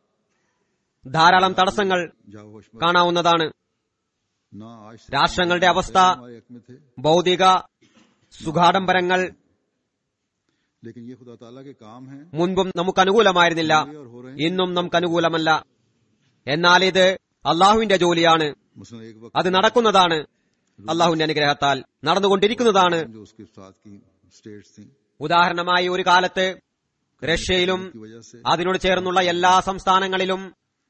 ധാരാളം തടസ്സങ്ങൾ जाहोश में കാണാവുന്നതാണ് ना आज से രാഷ്ട്രങ്ങളുടെ അവസ്ഥ हमारे हक में थे ഭൗതിക സുഖാഡംബരങ്ങൾ लेकिन ये खुदा ताला के काम हैं മുൻപും നമുക്ക് അനുകൂലമായിരുന്നില്ല और हो रहे हैं ഇന്നും നമുക്ക് അനുകൂലമല്ല എന്നാൽ ഇത് അള്ളാഹുവിന്റെ ജോലിയാണ് मसलन एक वक्त അത് നടക്കുന്നതാണ് അള്ളാഹുവിന്റെ അനുഗ്രഹത്താൽ നടന്നുകൊണ്ടിരിക്കുന്നതാണ് जो उसके साथ की स्टेट्स थी ഉദാഹരണമായി ഒരു കാലത്ത് റഷ്യയിലും की वजह से അതിനോട് ചേർന്നുള്ള എല്ലാ സംസ്ഥാനങ്ങളിലും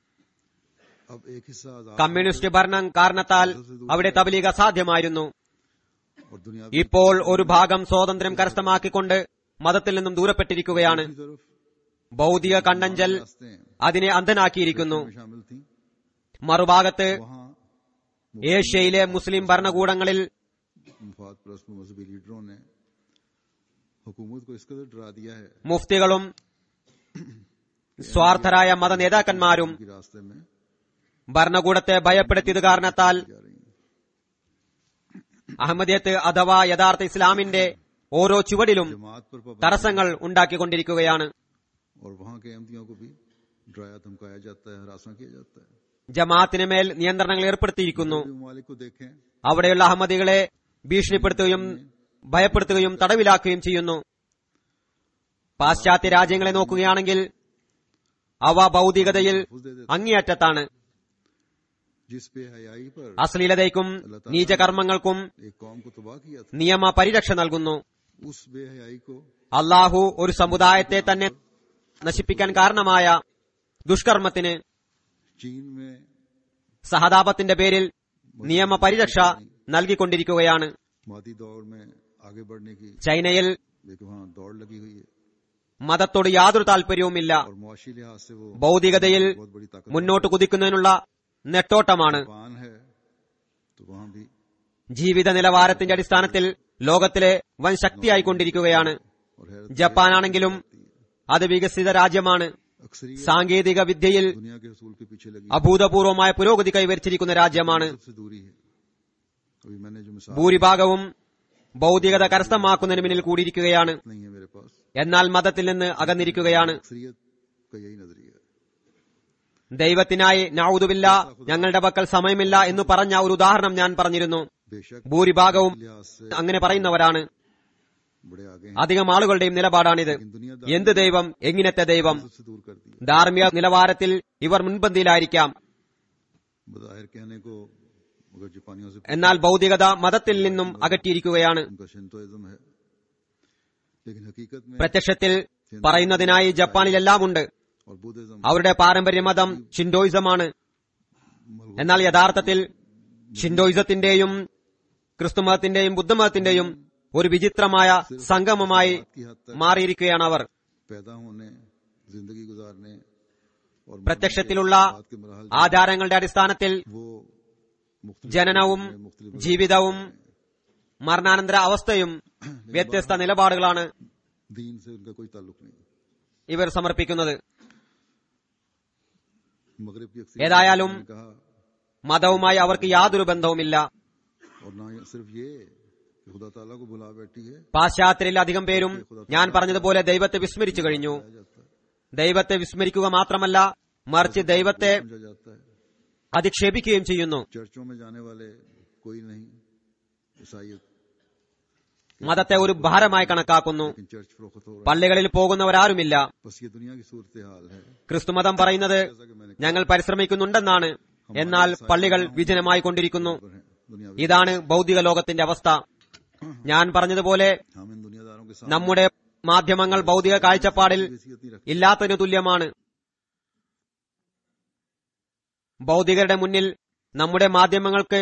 अब एक हिस्सा आजाद കമ്മ്യൂണിസ്റ്റ് ഭരണം കാരണത്താൽ അവിടെ തബലീഗ് അസാധ്യമായിരുന്നു और दुनिया ഇപ്പോൾ ഒരു ഭാഗം സ്വാതന്ത്ര്യം കരസ്ഥമാക്കിക്കൊണ്ട് മതത്തിൽ നിന്നും ദൂരപ്പെട്ടിരിക്കുകയാണ് की तरफ ഭൗതിക കണ്ണഞ്ചൽ रास्ते हैं അതിനെ അന്ധനാക്കിയിരിക്കുന്നു में शामिल थी മറുഭാഗത്ത് वहाँ ഏഷ്യയിലെ മുസ്ലിം ഭരണകൂടങ്ങളിൽ मुफाद परस्त मजहबी लीडरों ने हुकूमत को इस कदर डरा दिया है മുഫ്തികളും സ്വാർത്ഥരായ മത നേതാക്കന്മാരും कि रास्ते में ഭരണകൂടത്തെ ഭയപ്പെടുത്തിയത് കാരണത്താൽ जा रही हैं അഹമ്മദിയത്ത് അഥവാ യഥാർത്ഥ ഇസ്ലാമിന്റെ ഓരോ ചുവടിലും जमात पर पाबंदी തടസ്സങ്ങൾ ഉണ്ടാക്കിക്കൊണ്ടിരിക്കുകയാണ് और वहाँ के अहमदियों को भी डराया धमकाया जाता है हरासा किया जाता है ജമാഅത്തിന് മേൽ നിയന്ത്രണങ്ങൾ ഏർപ്പെടുത്തിയിരിക്കുന്നു भी ममालिक को देखें അവിടെയുള്ള അഹമ്മദികളെ ഭീഷണിപ്പെടുത്തുകയും ഭയപ്പെടുത്തുകയും തടവിലാക്കുകയും ചെയ്യുന്നു പാശ്ചാത്യ രാജ്യങ്ങളെ നോക്കുകയാണെങ്കിൽ അവ ഭൗതികതയിൽ അങ്ങേയറ്റത്താണ് जिस पे हयाई पर അശ്ലീലതയ്ക്കും നീചകർമ്മങ്ങൾക്കും एक कौम को तबाह किया था നിയമ പരിരക്ഷ നൽകുന്നു उस बेहयाई को അള്ളാഹു ഒരു സമുദായത്തെ തന്നെ നശിപ്പിക്കാൻ കാരണമായ ദുഷ്കർമ്മത്തിന് चीन में സഹതാപത്തിന്റെ പേരിൽ നിയമ പരിരക്ഷ നൽകിക്കൊണ്ടിരിക്കുകയാണ് मादी दौर में आगे बढ़ने की ചൈനയിൽ देखो वहाँ दौड़ लगी हुई है മതത്തോട് യാതൊരു താല്പര്യവുമില്ല और मुआशी लिहाज से वो ഭൗതികതയിൽ बहुत बड़ी ताकत മുന്നോട്ട് കുതിക്കുന്നതിനുള്ള നെട്ടോട്ടമാണ് जापान है तो वहाँ भी ജീവിത നിലവാരത്തിന്റെ അടിസ്ഥാനത്തിൽ ലോകത്തിലെ വൻ ശക്തിയായിക്കൊണ്ടിരിക്കുകയാണ് और हैरत ജപ്പാനാണെങ്കിലും അത് വികസിത രാജ്യമാണ് अक्सरी സാങ്കേതിക വിദ്യയിൽ दुनिया के हसूल के पीछे लगी അഭൂതപൂർവമായ പുരോഗതി കൈവരിച്ചിരിക്കുന്ന രാജ്യമാണ് सबसे दूरी है अभी मैंने जो मिसाल ഭൂരിഭാഗവും ഭൗതികത കരസ്ഥമാക്കുന്നതിന് മുന്നിൽ കൂടിയിരിക്കുകയാണ് नहीं है मेरे पास എന്നാൽ മതത്തിൽ നിന്ന് അകന്നിരിക്കുകയാണ് अक्सरियत का यही नजरिया है ദൈവത്തിനായി നൌദുബില്ല ഞങ്ങളുടെ പക്കൽ സമയമില്ല എന്ന് പറഞ്ഞ ഒരു ഉദാഹരണം ഞാൻ പറഞ്ഞിരുന്നു बेशक ഭൂരിഭാഗവും लिहाज से അങ്ങനെ പറയുന്നവരാണ് बड़े आगे हैं അധികം ആളുകളുടെയും നിലപാടാണിത് लेकिन दुनिया എന്ത് ദൈവം എങ്ങനത്തെ ദൈവം से दूर कर दिया ധാർമ്മിക നിലവാരത്തിൽ ഇവർ മുൻപന്തിയിലായിരിക്കാം बज़ाहिर कहने को मगर जापानियों से എന്നാൽ ഭൗതികത മതത്തിൽ നിന്നും അകറ്റിയിരിക്കുകയാണ് उनका शिंतोइज्म है लेकिन हकीकत में പ്രത്യക്ഷത്തിൽ പറയുന്നതിനായി ജപ്പാനിലെല്ലാം ഉണ്ട് और बुद्धिज्म അവരുടെ പാരമ്പര്യ മതം ഷിൻഡോയിസമാണ് എന്നാൽ യഥാർത്ഥത്തിൽ ഷിൻഡോയിസത്തിന്റെയും ക്രിസ്തുമതത്തിന്റെയും ബുദ്ധമതത്തിന്റെയും ഒരു വിചിത്രമായ സംഗമമായി की हद तक മാറിയിരിക്കുകയാണ് അവർ पैदा होने जिंदगी गुजारने और പ്രത്യക്ഷത്തിലുള്ള बात के मरहल ആചാരങ്ങളുടെ അടിസ്ഥാനത്തിൽ वो मुख्तलिफ ജനനവും मुख्तलिफ ജീവിതവും മരണാനന്തര അവസ്ഥയും വ്യത്യസ്ത നിലപാടുകളാണ് दीन से उनका कोई ताल्लुक नहीं ഇവർ സമർപ്പിക്കുന്നത് मगरब की अक्सर ഏതായാലും ने कहा മതവുമായി അവർക്ക് യാതൊരു ബന്ധവുമില്ല और ना ये सिर्फ ये कि खुदा ताला को बुला बैठी है പാശ്ചാത്യരിൽ അധികം പേരും ഞാൻ പറഞ്ഞതുപോലെ ദൈവത്തെ വിസ്മരിച്ചു കഴിഞ്ഞു कहा जाता है ദൈവത്തെ വിസ്മരിക്കുക മാത്രമല്ല മറിച്ച് ദൈവത്തെ समझा जाता है അധിക്ഷേപിക്കുകയും ചെയ്യുന്നു चर्चों में जाने वाले कोई नहीं ईसाइत മതത്തെ ഒരു ഭാരമായി കണക്കാക്കുന്നു लेकिन चर्च फरोख्त हो रहा പള്ളികളിൽ പോകുന്നവരാരുമില്ല है बस ये दुनिया की सूरत हाल है ക്രിസ്തുമതം പറയുന്നത് जैसा कि मैंने ഞങ്ങൾ പരിശ്രമിക്കുന്നുണ്ടെന്നാണ് എന്നാൽ പള്ളികൾ വിജനമായി കൊണ്ടിരിക്കുന്നു खबर है दुनिया ഇതാണ് ഭൗതിക ലോകത്തിന്റെ അവസ്ഥ ഞാൻ പറഞ്ഞതുപോലെ हम इन दुनियादारों के साथ നമ്മുടെ മാധ്യമങ്ങൾ ഭൗതിക കാഴ്ചപ്പാടിൽ हैसियत नहीं रखते ഇല്ലാത്തതിനു തുല്യമാണ് ഭൗതികരുടെ മുന്നിൽ നമ്മുടെ മാധ്യമങ്ങൾക്ക്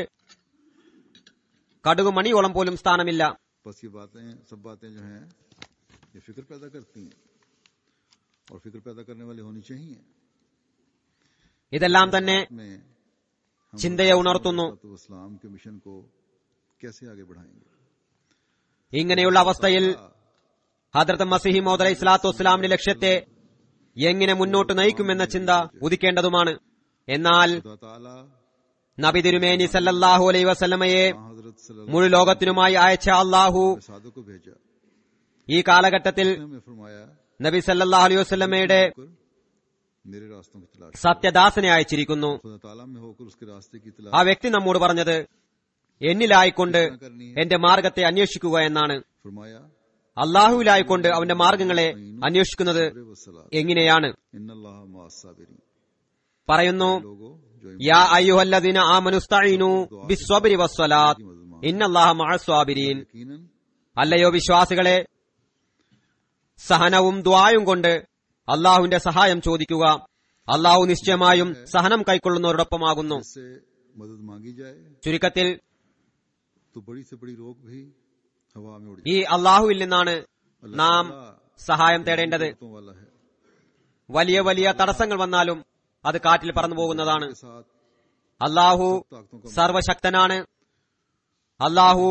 കടുക് മണിയോളം പോലും സ്ഥാനമില്ല बस ये बातें सब बातें जो हैं ये फिक्र पैदा करती हैं और फिक्र पैदा करने वाली होनी चाहिए ഇതെല്ലാം തന്നെ में हम ചിന്തയെ ഉണർത്തുന്നു तो इस्लाम के मिशन को कैसे आगे बढ़ाएंगे ഇങ്ങനെയുള്ള അവസ്ഥയിൽ ഹദ്രത്ത് മസിഹി മോദ് ഇസ്ലാത്തു വസ്സലാമിന്റെ ലക്ഷ്യത്തെ എങ്ങനെ മുന്നോട്ട് നയിക്കുമെന്ന ചിന്ത ഉദിക്കേണ്ടതുമാണ് എന്നാൽ खुदा ताला നബി തിരുമേനി സല്ലല്ലാഹു അലൈ വസല്ലമയെ हाँ हजरत सल्लल्लाहु മുഴു ലോകത്തിനുമായി അയച്ച അള്ളാഹു अलैहि वसल्लम को भेजा ഈ കാലഘട്ടത്തിൽ उसने हमें फरमाया നബി സല്ലല്ലാഹു അലൈഹി വസല്ലമയുടെ होकर मेरे रास्तों की तलाश സത്യദാസനെ അയച്ചിരിക്കുന്നു खुदा ताला में होकर उसके रास्ते की ആ तलाश വ്യക്തി നമ്മോട് പറഞ്ഞത് എന്നിലായിക്കൊണ്ട് എന്റെ മാർഗത്തെ അന്വേഷിക്കുക എന്നാണ് फरमाया അള്ളാഹുവിലായിക്കൊണ്ട് അവന്റെ മാർഗങ്ങളെ അന്വേഷിക്കുന്നത് वसला എങ്ങനെയാണ് इन अल्लाह मासाबिरी പറയുന്നു लोगो जो യാ അയ്യുഹല്ലദീന ആമനുസ്തഈനു ബിസ്വബ്രി വസ്സലാത്ത് ഇന്നല്ലാഹ മഅസ്വാബിരീൻ यकीनन അല്ലയോ വിശ്വാസികളെ സഹനവും ദ്വായും കൊണ്ട് അള്ളാഹുവിന്റെ സഹായം ചോദിക്കുക അള്ളാഹു നിശ്ചയമായും സഹനം കൈക്കൊള്ളുന്നവരോടൊപ്പമാകുന്നു इससे मदद मांगी जाए ചുരുക്കത്തിൽ तो बड़ी से बड़ी रोक भी हवा में उड़ ഈ അള്ളാഹുവിൽ നിന്നാണ് जाए നാം സഹായം തേടേണ്ടത് ताकतों वाला है വലിയ വലിയ തടസ്സങ്ങൾ വന്നാലും അത് കാറ്റിൽ പറന്നു പോകുന്നതാണ് के साथ അള്ളാഹു ताकतों का സർവശക്തനാണ് അള്ളാഹു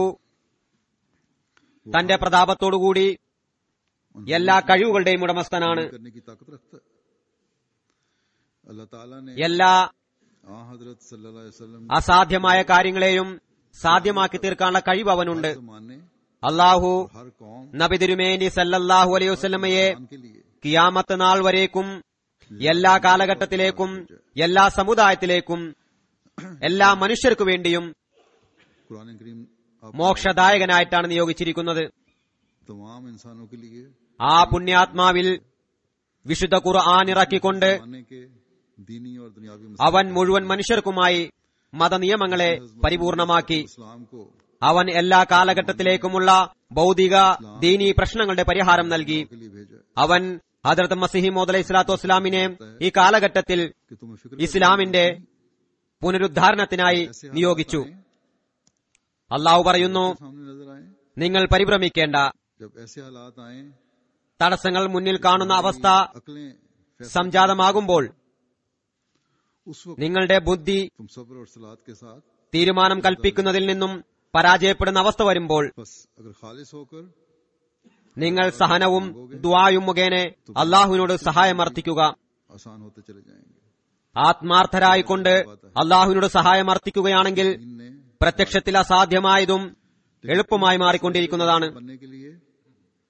തന്റെ പ്രതാപത്തോടുകൂടി എല്ലാ കഴിവുകളുടെയും ഉടമസ്ഥനാണ് करने की ताकत रखता है अल्लाह ताला ने എല്ലാ आ हजरत सल्लल्लाहु अलैहि वसल्लम അസാധ്യമായ കാര്യങ്ങളെയും സാധ്യമാക്കി തീർക്കാനുള്ള കഴിവ് അവനുണ്ട് को मानने അള്ളാഹു हर कौम നബി തിരുമേനി സല്ലല്ലാഹു അലൈഹി വസല്ലമയെ मान के लिए കിയാമത്ത് നാൾ വരേക്കും എല്ലാ കാലഘട്ടത്തിലേക്കും എല്ലാ സമുദായത്തിലേക്കും എല്ലാ മനുഷ്യർക്കു വേണ്ടിയും कुरान करीम आप മോക്ഷദായകനായിട്ടാണ് നിയോഗിച്ചിരിക്കുന്നത് तमाम इंसानों के लिए ആ പുണ്യാത്മാവിൽ വിശുദ്ധ ഖുർആൻ ഇറക്കിക്കൊണ്ട് मानने के दीनी और दुनियावी അവൻ മുഴുവൻ മനുഷ്യർക്കുമായി മതനിയമങ്ങളെ പരിപൂർണമാക്കി इस्लाम को അവൻ എല്ലാ കാലഘട്ടത്തിലേക്കുമുള്ള ഭൗതിക ദീനീ പ്രശ്നങ്ങളുടെ പരിഹാരം നൽകി के लिए भेजा है അവൻ ഹജറത്ത് മസിഹി മോദ് അലൈഹി സ്വലാത്തു വസ്സലാമിനെ ഈ കാലഘട്ടത്തിൽ कि तुम्हें फिक्र ഇസ്ലാമിന്റെ പുനരുദ്ധാരണത്തിനായി നിയോഗിച്ചു അള്ളാഹു പറയുന്നു सामने नजर आए നിങ്ങൾ പരിഭ്രമിക്കേണ്ട जब ऐसे हालात आए തടസ്സങ്ങൾ മുന്നിൽ കാണുന്ന അവസ്ഥ अकलें फैसले സംജാതമാകുമ്പോൾ उस वक्त നിങ്ങളുടെ ബുദ്ധി तुम सब्र और सलाद के साथ തീരുമാനം കൽപ്പിക്കുന്നതിൽ നിന്നും പരാജയപ്പെടുന്ന അവസ്ഥ വരുമ്പോൾ बस अगर खालिश होकर നിങ്ങൾ സഹനവും ദ്വായും മുഖേന അള്ളാഹുവിനോട് സഹായമർത്ഥിക്കുക आसान होते चले जाएंगे ആത്മാർത്ഥരായിക്കൊണ്ട് അള്ളാഹുവിനോട് സഹായമർത്ഥിക്കുകയാണെങ്കിൽ इनने പ്രത്യക്ഷത്തിൽ അസാധ്യമായതും എളുപ്പമായി മാറിക്കൊണ്ടിരിക്കുന്നതാണ് बनने के लिए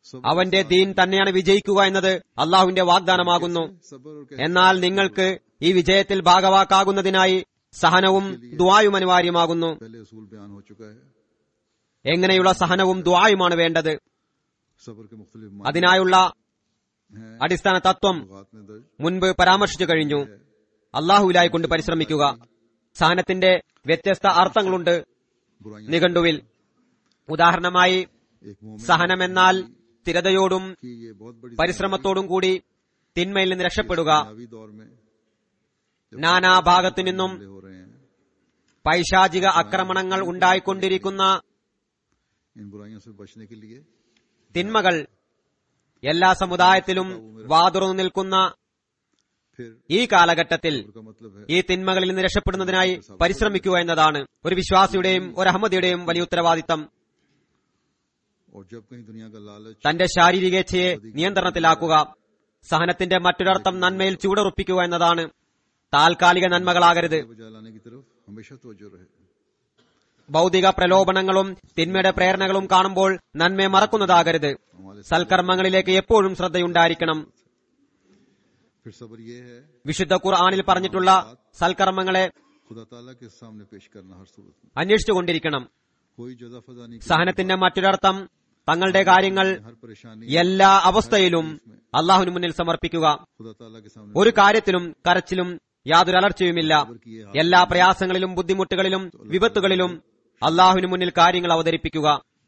सब्र അവന്റെ ദീൻ തന്നെയാണ് വിജയിക്കുക എന്നത് അള്ളാഹുവിന്റെ വാഗ്ദാനമാകുന്നു सब्र और എന്നാൽ നിങ്ങൾക്ക് ഈ വിജയത്തിൽ ഭാഗവാക്കാകുന്നതിനായി സഹനവും ദ്വായും അനിവാര്യമാകുന്നു पहले असूल बयान हो चुका है എങ്ങനെയുള്ള സഹനവും ദ്വായുമാണ് വേണ്ടത് सब्र के मुख्तलिफ അതിനായുള്ള हैं അടിസ്ഥാന തത്വം लुगात में दर्ज മുൻപ് പരാമർശിച്ചു കഴിഞ്ഞു അള്ളാഹുലായി കൊണ്ട് പരിശ്രമിക്കുക സഹനത്തിന്റെ വ്യത്യസ്ത അർത്ഥങ്ങളുണ്ട് बुराइयां നിഘണ്ടുവിൽ ഉദാഹരണമായി एक मोमिन സഹനമെന്നാൽ സ്ഥിരതയോടും की ये बहुत बड़ी പരിശ്രമത്തോടും കൂടി തിന്മയിൽ നിന്ന് രക്ഷപ്പെടുക दुनियावी दौर में നാനാഭാഗത്തു നിന്നും हमले हो रहे हैं പൈശാചിക ആക്രമണങ്ങൾ ഉണ്ടായിക്കൊണ്ടിരിക്കുന്ന इन बुराइयों से बचने के लिए തിന്മകൾ എല്ലാ സമുദായത്തിലും വാതുറന്നു നിൽക്കുന്ന फिर ഈ കാലഘട്ടത്തിൽ सब्र का मतलब है ഈ തിന്മകളിൽ നിന്ന് രക്ഷപ്പെടുന്നതിനായി പരിശ്രമിക്കുക എന്നതാണ് ഒരു വിശ്വാസിയുടെയും ഒരു അഹമ്മദിയുടെയും വലിയ ഉത്തരവാദിത്തം और जब कहीं दुनिया का लालच തന്റെ ശാരീരികേച്ഛയെ നിയന്ത്രണത്തിലാക്കുക സഹനത്തിന്റെ മറ്റൊരർത്ഥം നന്മയിൽ ചൂടുറപ്പിക്കുക എന്നതാണ് താൽക്കാലിക നന്മകളാകരുത് बजा लाने की तरफ हमेशा तवज्जो रहे ഭൗതിക പ്രലോഭനങ്ങളും തിന്മയുടെ പ്രേരണകളും കാണുമ്പോൾ നന്മയെ മറക്കുന്നതാകരുത് हमारे സൽക്കർമ്മങ്ങളിലേക്ക് എപ്പോഴും ശ്രദ്ധയുണ്ടായിരിക്കണം फिर सब्र ये है വിശുദ്ധ ഖുർആാനിൽ പറഞ്ഞിട്ടുള്ള സൽക്കർമ്മങ്ങളെ खुदा ताला के सामने पेश करना हर सूरत में അന്വേഷിച്ചുകൊണ്ടിരിക്കണം कोई जदा फजा नहीं की സഹനത്തിന്റെ മറ്റൊരർത്ഥം തങ്ങളുടെ കാര്യങ്ങൾ हर परेशानी എല്ലാ അവസ്ഥയിലും അള്ളാഹുവിന് മുന്നിൽ സമർപ്പിക്കുക खुदा ताला के सामने ഒരു കാര്യത്തിലും കരച്ചിലും യാതൊരു അലർച്ചയുമില്ല എല്ലാ പ്രയാസങ്ങളിലും ബുദ്ധിമുട്ടുകളിലും വിപത്തുകളിലും അള്ളാഹുവിന് മുന്നിൽ കാര്യങ്ങൾ അവതരിപ്പിക്കുക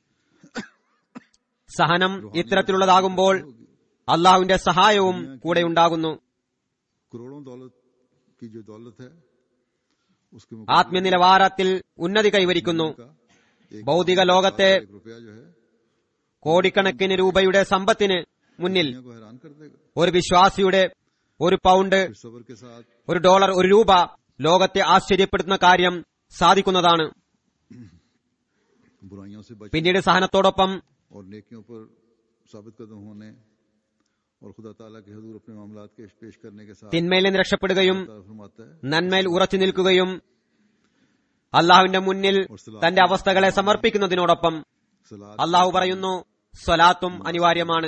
സഹനം ഇത്തരത്തിലുള്ളതാകുമ്പോൾ അള്ളാഹുവിന്റെ സഹായവും കൂടെ ഉണ്ടാകുന്നു करोड़ों दौलत की जो दौलत है उसके ആത്മനിലവാരത്തിൽ ഉന്നതി കൈവരിക്കുന്നു मुकाबले एक ഭൗതിക ലോകത്തെ एक रुपया जो है കോടിക്കണക്കിന് രൂപയുടെ സമ്പത്തിന് മുന്നിൽ दुनिया को हैरान कर देगा ഒരു വിശ്വാസിയുടെ ഒരു പൗണ്ട് फिर सब्र के साथ ഒരു ഡോളർ ഒരു രൂപ ലോകത്തെ ആശ്ചര്യപ്പെടുത്തുന്ന കാര്യം സാധിക്കുന്നതാണ് बुराइयों से बच പിന്നീട് സഹനത്തോടൊപ്പം और नेकियों पर साबित कदम होने और खुदा ताला के हजूर अपने मामलात के पेश करने के साथ തിന്മയിൽ നിന്ന് രക്ഷപ്പെടുകയും ताला फरमाता है നന്മയിൽ ഉറച്ചു നിൽക്കുകയും അള്ളാഹുവിന്റെ മുന്നിൽ തന്റെ അവസ്ഥകളെ സമർപ്പിക്കുന്നതിനോടൊപ്പം सलाद അള്ളാഹു പറയുന്നു സ്വലാത്തും അനിവാര്യമാണ്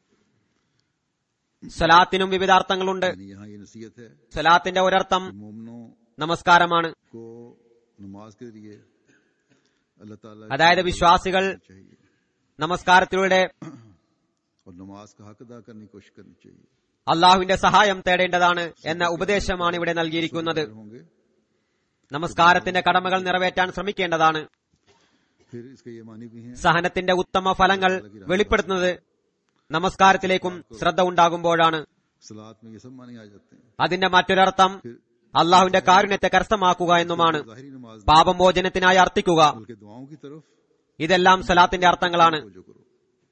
സ്വലാത്തിനും വിവിധാർത്ഥങ്ങളുണ്ട് यानी यहाँ ये नसीहत है സ്വലാത്തിന്റെ ഒരർത്ഥം कि मोमनों നമസ്കാരമാണ് को नमाज के लिए अल्लाह ताला की അതായത് വിശ്വാസികൾ चाहिए നമസ്കാരത്തിലൂടെ और नमाज का हक अदा करने की कोशिश करनी चाहिए അള്ളാഹുവിന്റെ സഹായം തേടേണ്ടതാണ് എന്ന ഉപദേശമാണ് ഇവിടെ നൽകിയിരിക്കുന്നത് होंगे നമസ്കാരത്തിന്റെ കടമകൾ നിറവേറ്റാൻ ശ്രമിക്കേണ്ടതാണ് फिर इसके ये मानी भी हैं സഹനത്തിന്റെ ഉത്തമ ഫലങ്ങൾ വെളിപ്പെടുത്തുന്നത് നമസ്കാരത്തിലേക്കും ശ്രദ്ധ ഉണ്ടാകുമ്പോഴാണ് सलाद में ये सब माने आ जाते हैं അതിന്റെ മറ്റൊരർത്ഥം फिर അള്ളാഹുവിന്റെ കാരുണ്യത്തെ കരസ്ഥമാക്കുക എന്നുമാണ് जाहिरी नमाज नहीं, പാപമോചനത്തിനായി അർത്ഥിക്കുക बल्कि दुआओं की तरफ ഇതെല്ലാം സലാത്തിന്റെ അർത്ഥങ്ങളാണ് तवज्जो करो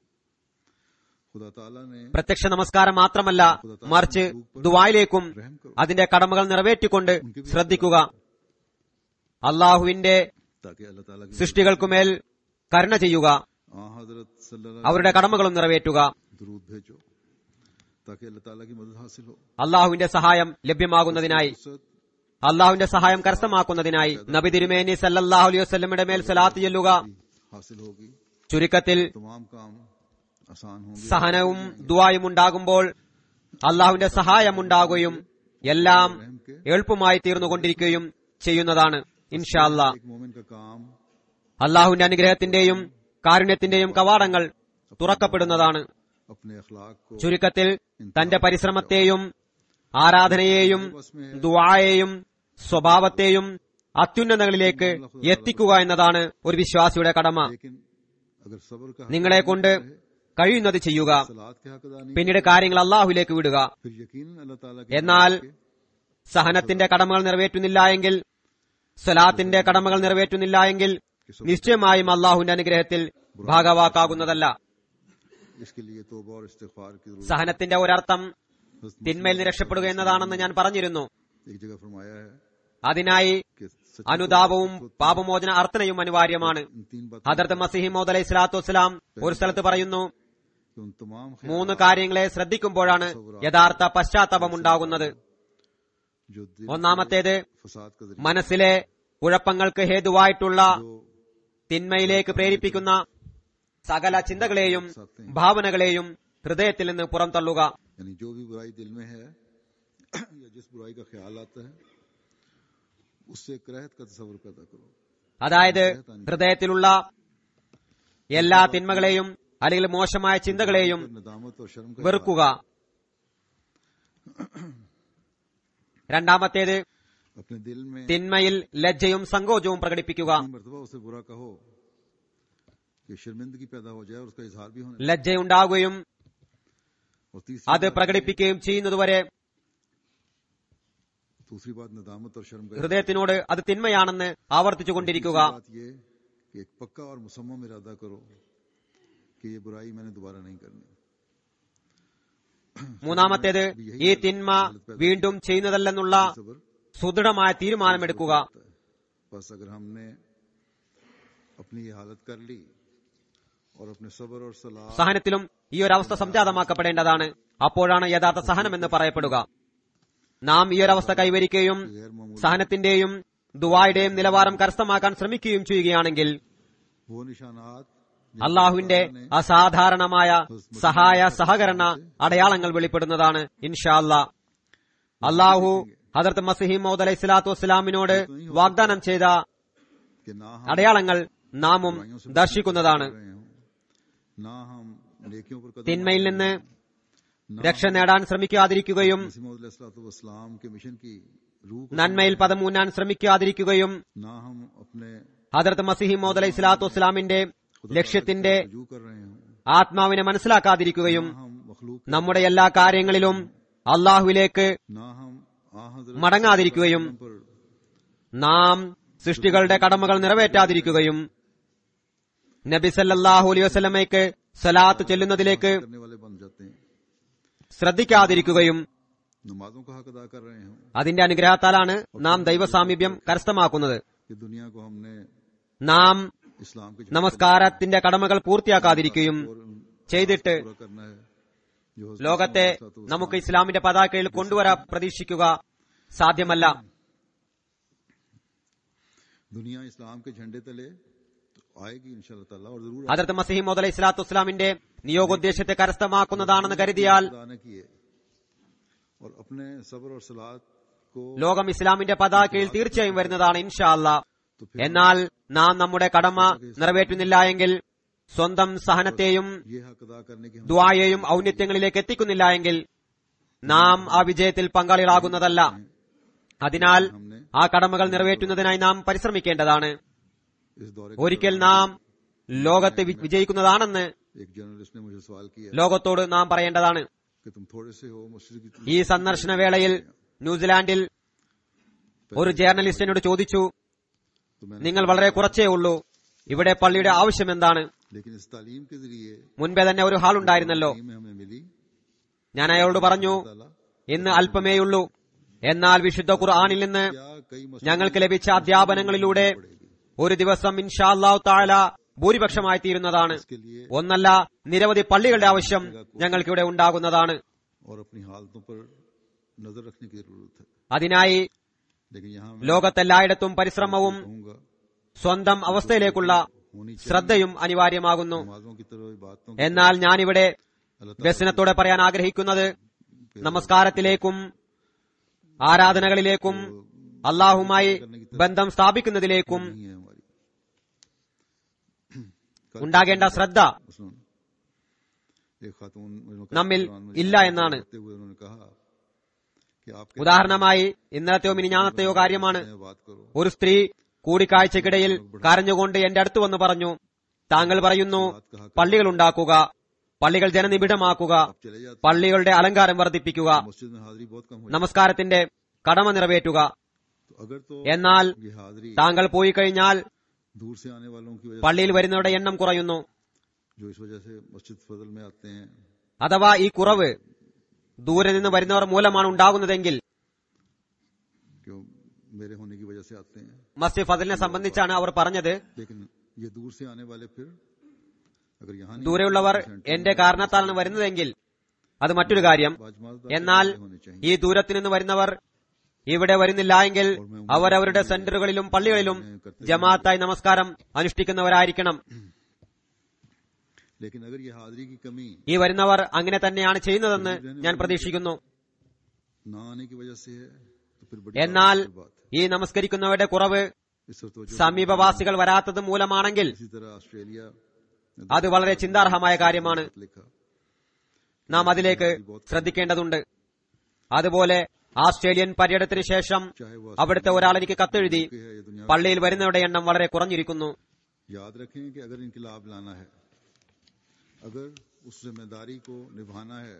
खुदा ताला ने പ്രത്യക്ഷ നമസ്കാരം മാത്രമല്ല മറിച്ച് ദുവായിലേക്കും रहम करो അതിന്റെ കടമകൾ നിറവേറ്റിക്കൊണ്ട് ശ്രദ്ധിക്കുക അള്ളാഹുവിന്റെ ताकि अल्लाह ताला की സൃഷ്ടികൾക്കുമേൽ കരുണ ചെയ്യുക आ हजरत सल्लल्लाहु അവരുടെ കടമകളും നിറവേറ്റുക अलैहि दुरूद भेजो ताकि अल्लाह ताला की मदद हासिल हो അള്ളാഹുവിന്റെ സഹായം ലഭ്യമാകുന്നതിനായി फुर्सत അള്ളാഹുവിന്റെ സഹായം കരസ്ഥമാക്കുന്നതിനായി നബി തിരുമേനി സല്ലല്ലാഹു അലൈഹി വസല്ലമയുടെ മേൽ സലാത്ത് ചെല്ലുക हासिल होगी ചുരുക്കത്തിൽ तमाम काम आसान होंगे സഹനവും ദുവായും ഉണ്ടാകുമ്പോൾ അള്ളാഹുവിന്റെ സഹായം ഉണ്ടാകുകയും എല്ലാം എളുപ്പമായി തീർന്നുകൊണ്ടിരിക്കുകയും ചെയ്യുന്നതാണ് ഇൻഷാ അല്ലാ एक मोमिन का काम അള്ളാഹുവിന്റെ അനുഗ്രഹത്തിന്റെയും കാരുണ്യത്തിന്റെയും കവാടങ്ങൾ തുറക്കപ്പെടുന്നതാണ് अपने अखलाक को ചുരുക്കത്തിൽ തന്റെ പരിശ്രമത്തെയും ആരാധനയെയും ദുവായെയും സ്വഭാവത്തെയും അത്യുന്നതങ്ങളിലേക്ക് എത്തിക്കുക എന്നതാണ് ഒരു വിശ്വാസിയുടെ കടമ लेकिन अगर सब्र का നിങ്ങളെ കൊണ്ട് കഴിയുന്നത് ചെയ്യുക सलाद के हक अदा नहीं പിന്നീട് കാര്യങ്ങൾ അള്ളാഹുലേക്ക് വിടുക फिर यकीन अल्लाह ताला की എന്നാൽ के സഹനത്തിന്റെ കടമകൾ നിറവേറ്റുന്നില്ല എങ്കിൽ സ്വലാത്തിന്റെ കടമകൾ നിറവേറ്റുന്നില്ല എങ്കിൽ നിശ്ചയമായും അള്ളാഹുവിന്റെ അനുഗ്രഹത്തിൽ ഭാഗവാക്കാകുന്നതല്ല इसके लिए तौबा और इस्तिगफार की जरूरत സഹനത്തിന്റെ ഒരർത്ഥം है। തിന്മയിൽ നിന്ന് രക്ഷപ്പെടുക എന്നതാണെന്ന് ഞാൻ പറഞ്ഞിരുന്നു एक जगह फरमाया है അതിനായി कि सच्ची അനുതാപവും പാപമോചന അർത്ഥനയും അനിവാര്യമാണ് इन तीन बातों ഹദർത്ത് മസിഹിമോദ് അലൈഹി സ്വലാത്തു വസ്സലാം ഒരു സ്ഥലത്ത് പറയുന്നു कि उन तमाम മൂന്ന് കാര്യങ്ങളെ ശ്രദ്ധിക്കുമ്പോഴാണ് യഥാർത്ഥ പശ്ചാത്താപം ഉണ്ടാകുന്നത് जो दिल ഒന്നാമത്തേത് फसाद का जरिया മനസ്സിലെ കുഴപ്പങ്ങൾക്ക് ഹേതുവായിട്ടുള്ള जो തിന്മയിലേക്ക് പ്രേരിപ്പിക്കുന്ന സകല ചിന്തകളെയും ഭാവനകളെയും ഹൃദയത്തിൽ നിന്ന് പുറംതള്ളുക यानी जो भी बुराई दिल में है या जिस बुराई का ख्याल आता है उससे करहत का तस्वर पैदा करो അതായത് ഹൃദയത്തിലുള്ള എല്ലാ തിന്മകളെയും അല്ലെങ്കിൽ മോശമായ ചിന്തകളെയും फिर नदामत और शर्म का വെറുക്കുക രണ്ടാമത്തേത് अपने दिल में തിന്മയിൽ ലജ്ജയും സങ്കോചവും പ്രകടിപ്പിക്കുക तीन मरतबा उसे बुरा कहो कि शर्मिंदगी पैदा हो जाए और उसका इजहार भी होने लगे। ലജ്ജയുണ്ടാവുകയും और तीसरी അത് बात- പ്രകടിപ്പിക്കുകയും ചെയ്യുന്നതുവരെ दूसरी बात नदामत और शर्म का ഹൃദയത്തിനോട് അത് തിന്മയാണെന്ന് ആവർത്തിച്ചുകൊണ്ടിരിക്കുക तीसरी बात ये कि एक पक्का और मुसम्मम इरादा करो कि ये बुराई मैंने दोबारा नहीं करनी മൂന്നാമത്തേത് ഈ തിന്മ വീണ്ടും ചെയ്യുന്നതല്ലെന്നുള്ള सबर സുദൃഢമായ തീരുമാനമെടുക്കുക होता है। बस अगर हमने अपनी ये हालत कर ली और अपने सबर और सलाह സഹനത്തിലും ഈ ഒരു അവസ്ഥ സംജാതമാക്കപ്പെടേണ്ടതാണ് അപ്പോഴാണ് യഥാർത്ഥ സഹനം എന്ന് പറയപ്പെടുക നാം ഈ ഒരു അവസ്ഥ കൈവരിക്കുകയും गैर मामूली സഹനത്തിന്റെയും ദുവായുടെയും നിലവാരം കരസ്ഥമാക്കാൻ ശ്രമിക്കുകയും ചെയ്യുകയാണെങ്കിൽ वो निशानात അള്ളാഹുവിന്റെ അസാധാരണമായ സഹായ സഹകരണ അടയാളങ്ങൾ വെളിപ്പെടുന്നതാണ് ഇൻഷാല്ല അള്ളാഹു ഹദർത്ത് മസീം മൗദ് അലൈഹി സ്വലാത്തു വസ്സലാമിനോട് വാഗ്ദാനം ചെയ്ത कि ना हम അടയാളങ്ങൾ നാമും बुराइयों से ദർശിക്കുന്നതാണ് कर रहे हों, ना हम नेकियों पर कदम തിന്മയിൽ നിന്ന് ना രക്ഷ നേടാൻ ശ്രമിക്കാതിരിക്കുകയും इस्लाम के मिशन की रूह को നന്മയിൽ പദമൂന്നാൻ ശ്രമിക്കാതിരിക്കുകയും ना हम अपने ഹദർത്ത് മസിഹി മൗദ് അലൈഹി സ്വലാത്തു വസ്സലാമിന്റെ खुदा ലക്ഷ്യത്തിന്റെ रजू कर रहे हों ആത്മാവിനെ മനസ്സിലാക്കാതിരിക്കുകയും ना हम मखलूक നമ്മുടെ എല്ലാ കാര്യങ്ങളിലും അള്ളാഹുവിലേക്ക് ना हम आ हज़रत മടങ്ങാതിരിക്കുകയും पर നാം സൃഷ്ടികളുടെ കടമകൾ നിറവേറ്റാതിരിക്കുകയും നബി സല്ലല്ലാഹു അലൈഹി വസല്ലമയ്ക്ക് സലാത്ത് ചെല്ലുന്നതിലേക്ക് करने वाले बन जाते हैं ശ്രദ്ധിക്കാതിരിക്കുകയും नमाजों का हक अदा कर रहे हों അതിന്റെ അനുഗ്രഹത്താലാണ് നാം ദൈവസാമീപ്യം കരസ്ഥമാക്കുന്നത് कि दुनिया को हमने നാം इस्लाम के നമസ്കാരത്തിന്റെ കടമകൾ പൂർത്തിയാക്കാതിരിക്കുകയും और ചെയ്തിട്ട് पूरा करना है जो हज़रत ലോകത്തെ सल्लल्लाहु अलैहि നമുക്ക് ഇസ്ലാമിന്റെ പതാകയിൽ കൊണ്ടുവരാൻ പ്രതീക്ഷിക്കുക സാധ്യമല്ല वसल्लम- दुनिया इस्लाम के झंडे तले तो आएगी इंशाल्लाह ताला और जरूर ഹദർത്ത് മസീം മുതല ഇസ്ലാത്തു വസ്സലാമിന്റെ നിയോഗോദ്ദേശത്തെ കരസ്ഥമാക്കുന്നതാണെന്ന് കരുതിയാൽ अदा न किए और अपने सब्र और सलाद को ലോകം ഇസ്ലാമിന്റെ പതാകയിൽ തീർച്ചയായും വരുന്നതാണ് ഇൻഷാ അല്ലാ तो फिर എന്നാൽ നാം നമ്മുടെ കടമ നിറവേറ്റുന്നില്ല എങ്കിൽ സ്വന്തം സഹനത്തെയും ये हक अदा करने की हम ദ്വായെയും ഔന്നിത്യങ്ങളിലേക്ക് എത്തിക്കുന്നില്ല എങ്കിൽ നാം ആ വിജയത്തിൽ പങ്കാളികളാകുന്നതല്ല അതിനാൽ ആ കടമകൾ നിറവേറ്റുന്നതിനായി നാം പരിശ്രമിക്കേണ്ടതാണ് इस दौरे ഒരിക്കൽ നാം ലോകത്ത് വി- വിജയിക്കുന്നതാണെന്ന് एक जर्नलिस्ट ने मुझे सवाल किया ലോകത്തോട് നാം പറയേണ്ടതാണ് कि तुम थोड़े से हो मस्जिद की ഈ സന്ദർശന വേളയിൽ ന്യൂസിലാൻഡിൽ ഒരു ജേർണലിസ്റ്റിനോട് ചോദിച്ചു तो मैंने നിങ്ങൾ വളരെ കുറച്ചേ ഉള്ളൂ ഇവിടെ പള്ളിയുടെ ആവശ്യം എന്താണ് लेकिन इस तालीम के जरिए മുൻപേ തന്നെ ഒരു ഹാൾ ഉണ്ടായിരുന്നല്ലോ तालीम में हमें मिली ഞാൻ അയാളോട് പറഞ്ഞു ताला ഇന്ന് അല്പമേയുള്ളൂ എന്നാൽ വിശുദ്ധ ഖുർആാനിൽ നിന്ന് क्या कई मस्जिद ഞങ്ങൾക്ക് ലഭിച്ച അധ്യാപനങ്ങളിലൂടെ ഒരു ദിവസം ഇൻഷാ അല്ലാഹു താല ഭൂരിപക്ഷമായി തീരുന്നതാണ് के लिए ഒന്നല്ല നിരവധി പള്ളികളുടെ ആവശ്യം ഞങ്ങൾക്കിവിടെ ഉണ്ടാകുന്നതാണ് और अपनी हालतों पर नजर रखने की जरूरत है അതിനായി लेकिन यहाँ मैं ലോകത്തെല്ലായിടത്തും പരിശ്രമവും कहूंगा സ്വന്തം അവസ്ഥയിലേക്കുള്ള होनी चाहिए ശ്രദ്ധയും അനിവാര്യമാകുന്നു नमाजों की तरह बातों എന്നാൽ ഞാനിവിടെ अल्लाह ताला വ്യസനത്തോടെ പറയാൻ ആഗ്രഹിക്കുന്നത് നമസ്കാരത്തിലേക്കും ആരാധനകളിലേക്കും അള്ളാഹുമായി ബന്ധം സ്ഥാപിക്കുന്നതിലേക്കും नहीं है हमारी कल ഉണ്ടാകേണ്ട ശ്രദ്ധ सुन एक खातून मुझे നമ്മിൽ कुरान में ഇല്ല എന്നാണ് कहते हुए उन्होंने कहा कि आप ഉദാഹരണമായി ഇന്നലത്തെയോ മിനിഞ്ഞാന്നത്തെയോ കാര്യമാണ് बात करो ഒരു സ്ത്രീ കൂടിക്കാഴ്ചക്കിടയിൽ കരഞ്ഞുകൊണ്ട് എന്റെ അടുത്ത് വന്ന് പറഞ്ഞു താങ്കൾ പറയുന്നു പള്ളികൾ ഉണ്ടാക്കുക പള്ളികൾ ജനനിബിഡമാക്കുക आप चले जाते പള്ളികളുടെ അലങ്കാരം വർദ്ധിപ്പിക്കുക मस्जिद में हाजिरी बहुत कम हो जाती നമസ്കാരത്തിന്റെ കടമ നിറവേറ്റുക तो अगर तो എന്നാൽ ये हाजिरी താങ്കൾ പോയി കഴിഞ്ഞാൽ दूर से आने वालों की वजह പള്ളിയിൽ വരുന്നവരുടെ എണ്ണം കുറയുന്നു से जो इस वजह से मस्जिद फजल में आते हैं അഥവാ ഈ കുറവ് ദൂരെ നിന്ന് വരുന്നവർ മൂലമാണ് ഉണ്ടാകുന്നതെങ്കിൽ क्यों मेरे होने की वजह से आते हैं മസ്ജിദ് ഫസലിനെ സംബന്ധിച്ചാണ് അവർ പറഞ്ഞത് लेकिन ये दूर से आने वाले फिर अगर यहाँ नहीं ദൂരെയുള്ളവർ എന്റെ കാരണത്താലാണ് വരുന്നതെങ്കിൽ അത് മറ്റൊരു കാര്യം बाजमाजदार എന്നാൽ होने चाहिए ഈ ദൂരത്തു നിന്ന് വരുന്നവർ ഇവിടെ വരുന്നില്ല എങ്കിൽ അവരവരുടെ സെന്ററുകളിലും പള്ളികളിലും ജമാഅത്തായി നമസ്കാരം അനുഷ്ഠിക്കുന്നവരായിരിക്കണം लेकिन अगर ये हाजिरी की कमी ഈ വരുന്നവർ അങ്ങനെ തന്നെയാണ് ചെയ്യുന്നതെന്ന് ഞാൻ പ്രതീക്ഷിക്കുന്നു ना आने की वजह से है तो फिर बड़ी എന്നാൽ बड़ी बात ഈ നമസ്കരിക്കുന്നവരുടെ കുറവ് है इस पर तवज्जो സമീപവാസികൾ വരാത്തത് മൂലമാണെങ്കിൽ इसी तरह ऑस्ट्रेलिया ने അത് വളരെ ചിന്താർഹമായ കാര്യമാണ് लिखा നാം അതിലേക്ക് ശ്രദ്ധിക്കേണ്ടതുണ്ട് അതുപോലെ ആസ്ട്രേലിയൻ പര്യടനത്തിന് ശേഷം चाहे वो അവിടുത്തെ ഒരാൾ എനിക്ക് കത്തെഴുതി है या दुनिया പള്ളിയിൽ വരുന്നവരുടെ എണ്ണം വളരെ കുറഞ്ഞിരിക്കുന്നു याद रखें कि अगर इनकलाब लाना है अगर उस जिम्मेदारी को निभाना है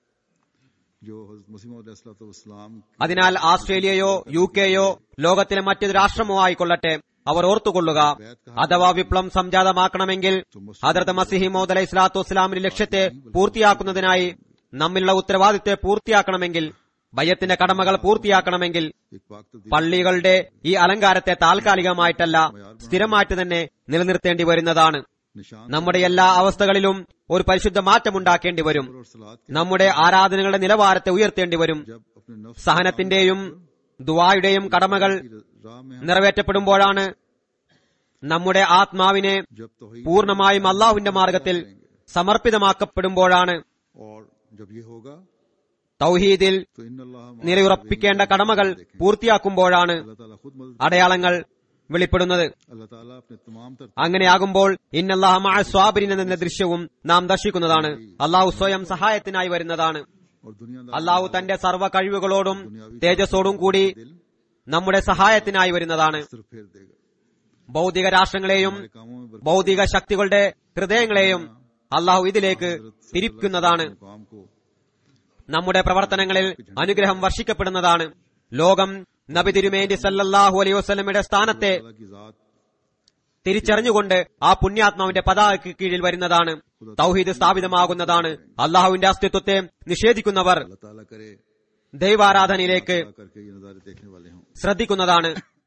जो हजरत मसीम അതിനാൽ ആസ്ട്രേലിയയോ യു കെയോ ലോകത്തിലെ മറ്റൊരു രാഷ്ട്രമോ ആയിക്കൊള്ളട്ടെ അവർ ഓർത്തുകൊള്ളുക അഥവാ വിപ്ലവം സംജാതമാക്കണമെങ്കിൽ ഹദ്രത്ത് മസിഹി മോദ് അലൈഹി സ്വലാത്തു വസ്സലാമിന്റെ ലക്ഷ്യത്തെ പൂർത്തിയാക്കുന്നതിനായി നമ്മിലുള്ള ഉത്തരവാദിത്തെ പൂർത്തിയാക്കണമെങ്കിൽ ഭയത്തിന്റെ കടമകൾ പൂർത്തിയാക്കണമെങ്കിൽ एक पाक तब्दील പള്ളികളുടെ ഈ അലങ്കാരത്തെ താൽക്കാലികമായിട്ടല്ല സ്ഥിരമായിട്ട് തന്നെ നിലനിർത്തേണ്ടി വരുന്നതാണ് निशान നമ്മുടെ എല്ലാ അവസ്ഥകളിലും ഒരു പരിശുദ്ധ മാറ്റമുണ്ടാക്കേണ്ടി വരും और सलाद നമ്മുടെ ആരാധനകളുടെ നിലവാരത്തെ ഉയർത്തേണ്ടി വരും जब अपने नफ्स സഹനത്തിന്റെയും ദുവായുടെയും കടമകൾ की राह में हम നിറവേറ്റപ്പെടുമ്പോഴാണ് നമ്മുടെ ആത്മാവിനെ जब तौहीद പൂർണ്ണമായും അള്ളാഹുവിന്റെ മാർഗത്തിൽ സമർപ്പിതമാക്കപ്പെടുമ്പോഴാണ് और जब ये होगा തൗഹീദിൽ तो इन अल्लाह നിലയുറപ്പിക്കേണ്ട കടമകൾ പൂർത്തിയാക്കുമ്പോഴാണ് अल्लाह ताला खुद मदद അടയാളങ്ങൾ വെളിപ്പെടുന്നത് अल्लाह ताला अपने तमाम तर അങ്ങനെയാകുമ്പോൾ ഇന്നല്ലാഹ സ്വാബിരിൻ എന്ന ദൃശ്യവും നാം ദർശിക്കുന്നതാണ് അള്ളാഹു സ്വയം സഹായത്തിനായി വരുന്നതാണ് और दुनिया അള്ളാഹു തന്റെ സർവ്വ കഴിവുകളോടും തേജസ്സോടും കൂടി നമ്മുടെ സഹായത്തിനായി വരുന്നതാണ് सिर्फ फेर देगा ഭൗതിക രാഷ്ട്രങ്ങളെയും हमारे कामों में बरकत ഭൗതിക ശക്തികളുടെ ഹൃദയങ്ങളെയും അള്ളാഹു ഇതിലേക്ക് തിരിക്കുന്നതാണ് काम को നമ്മുടെ പ്രവർത്തനങ്ങളിൽ അനുഗ്രഹം വർഷിക്കപ്പെടുന്നതാണ് ലോകം നബി തിരുമേനി സല്ലല്ലാഹു അലൈഹി വസല്ലമയുടെ സ്ഥാനത്തെ अल्लाह की जात തിരിച്ചറിഞ്ഞുകൊണ്ട് ആ പുണ്യാത്മാവിന്റെ പതാകയ്ക്ക് കീഴിൽ വരുന്നതാണ് തൗഹീദ് സ്ഥാപിതമാകുന്നതാണ് അള്ളാഹുവിന്റെ അസ്തിത്വത്തെ നിഷേധിക്കുന്നവർ अल्लाह ताला करे ദൈവാരാധനയിലേക്ക് अल्लाह करके ये नजारे देखने वाले हों ശ്രദ്ധിക്കുന്നതാണ്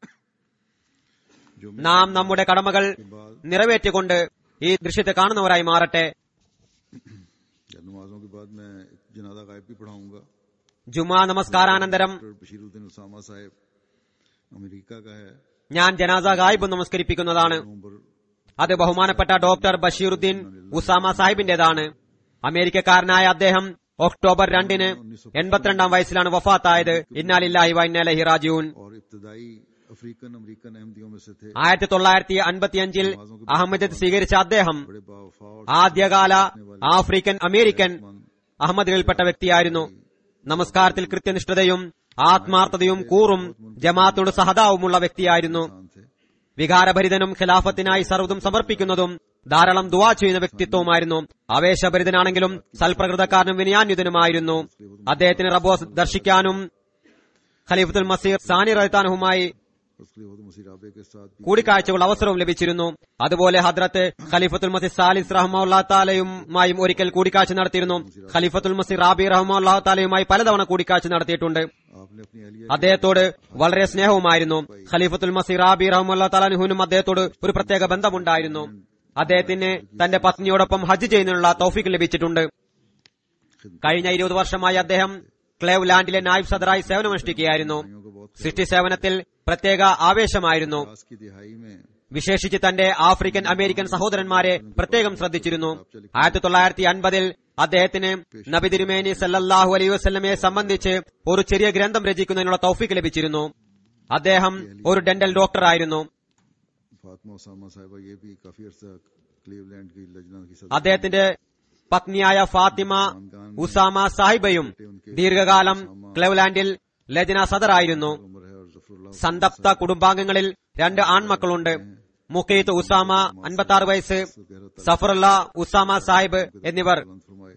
जो നാം നമ്മുടെ കടമകൾ നിറവേറ്റിക്കൊണ്ട് ഈ ദൃശ്യത്തെ കാണുന്നവരായി മാറട്ടെ जब नमाजों के बाद मैं एक जनाजा गायब भी पढ़ाऊंगा ജുമാ നമസ്കാരാനന്തരം डॉक्टर बशीरुद्दीन उसामा साहब अमेरिका का है ഞാൻ ജനാസ ഗായിബ് നമസ്കരിപ്പിക്കുന്നതാണ് नवंबर അത് ബഹുമാനപ്പെട്ട ഡോക്ടർ ബഷീറുദ്ദീൻ ഉസാമ സാഹിബിന്റേതാണ് അമേരിക്കക്കാരനായ അദ്ദേഹം ഒക്ടോബർ രണ്ടിന് എൺപത്തിരണ്ടാം വയസ്സിലാണ് വഫാത്തായത് ഇന്നാലില്ലാഹി വൈനലഹി റാജൂൻ और इब्तदाई अफ्रीकन अमरीकन अहमदियों में से थे ആയിരത്തി തൊള്ളായിരത്തി അൻപത്തിയഞ്ചിൽ അഹമ്മദ് സ്വീകരിച്ച അദ്ദേഹം बड़े बावफा और ആദ്യകാല ആഫ്രിക്കൻ അമേരിക്കൻ അഹമ്മദികളിൽപ്പെട്ട വ്യക്തിയായിരുന്നു നമസ്കാരത്തിൽ കൃത്യനിഷ്ഠതയും ആത്മാർത്ഥതയും കൂറും ജമാഅത്തോട് സഹതാവുമുള്ള വ്യക്തിയായിരുന്നു शान थे വികാരഭരിതനും ഖിലാഫത്തിനായി സർവ്വതും സമർപ്പിക്കുന്നതും ധാരാളം ദുവാ ചെയ്യുന്ന വ്യക്തിത്വമായിരുന്നു ആവേശഭരിതനാണെങ്കിലും സൽപ്രകൃതക്കാരനും വിനയാന്യുതനുമായിരുന്നു അദ്ദേഹത്തിന് റബ്ബോസ് ദർശിക്കാനും ഖലീഫത്തുൽ മസീർ സാനി റഹ്താനുമായി उसके लिए मसीह राबे के साथ भी കൂടിക്കാഴ്ചകൾ അവസരവും ലഭിച്ചിരുന്നു അതുപോലെ ഹദ്രത്ത് ഖലീഫത്തുൽ മസീർ സാലിസ് റഹ്മുല്ലാ താലയുമായും ഒരിക്കൽ കൂടിക്കാഴ്ച നടത്തിയിരുന്നു ഖലീഫത്തുൽ മസീർ റാബി റഹ്മുല്ലാ താലയുമായി പലതവണ കൂടിക്കാഴ്ച നടത്തിയിട്ടുണ്ട് आपने अपनी अहलिया അദ്ദേഹത്തോട് വളരെ സ്നേഹവുമായിരുന്നു ഖലീഫത്തുൽ മസീർ റാബി റഹ്മുല്ലാ താലാനുഹുനും അദ്ദേഹത്തോട് ഒരു പ്രത്യേക ബന്ധമുണ്ടായിരുന്നു അദ്ദേഹത്തിന് തന്റെ പത്നിയോടൊപ്പം ഹജ്ജ് ചെയ്യുന്നതിനുള്ള തൗഫീക്ക് ലഭിച്ചിട്ടുണ്ട് കഴിഞ്ഞ ഇരുപത് വർഷമായി അദ്ദേഹം ക്ലേവ് ലാൻഡിലെ നായിബ് സദറായി സേവനമനുഷ്ഠിക്കുകയായിരുന്നു സൃഷ്ടി സേവനത്തിൽ പ്രത്യേക ആവേശമായിരുന്നു पचास की दिहाई में വിശേഷിച്ച് തന്റെ ആഫ്രിക്കൻ അമേരിക്കൻ സഹോദരന്മാരെ പ്രത്യേകം ശ്രദ്ധിച്ചിരുന്നു ആയിരത്തി തൊള്ളായിരത്തി അൻപതിൽ അദ്ദേഹത്തിന് നബി തിരുമേനി സല്ലല്ലാഹു അലൈഹി വസല്ലമയെ സംബന്ധിച്ച് ഒരു ചെറിയ ഗ്രന്ഥം രചിക്കുന്നതിനുള്ള തൗഫീക്ക് ലഭിച്ചിരുന്നു അദ്ദേഹം ഒരു ഡെന്റൽ ഡോക്ടറായിരുന്നു फातिमा उसामा साहिबा ये भी काफी अर्सा क्लीवलैंड की लजना की सदस्य അദ്ദേഹത്തിന്റെ പത്നിയായ ഫാത്തിമ ഉസാമ സാഹിബയും ദീർഘകാലം ക്ലെവ്ലാൻഡിൽ ലജന സദറായിരുന്നു उम्र है और जफरुल्लाह സന്തപ്ത കുടുംബാംഗങ്ങളിൽ രണ്ട് ആൺമക്കളുണ്ട് മുഖീത്ത് ഉസാമ അൻപത്തി ആറ് വയസ്സ് സഫറുല്ല ഉസാമ സാഹിബ് എന്നിവർ बुलंद फरमाए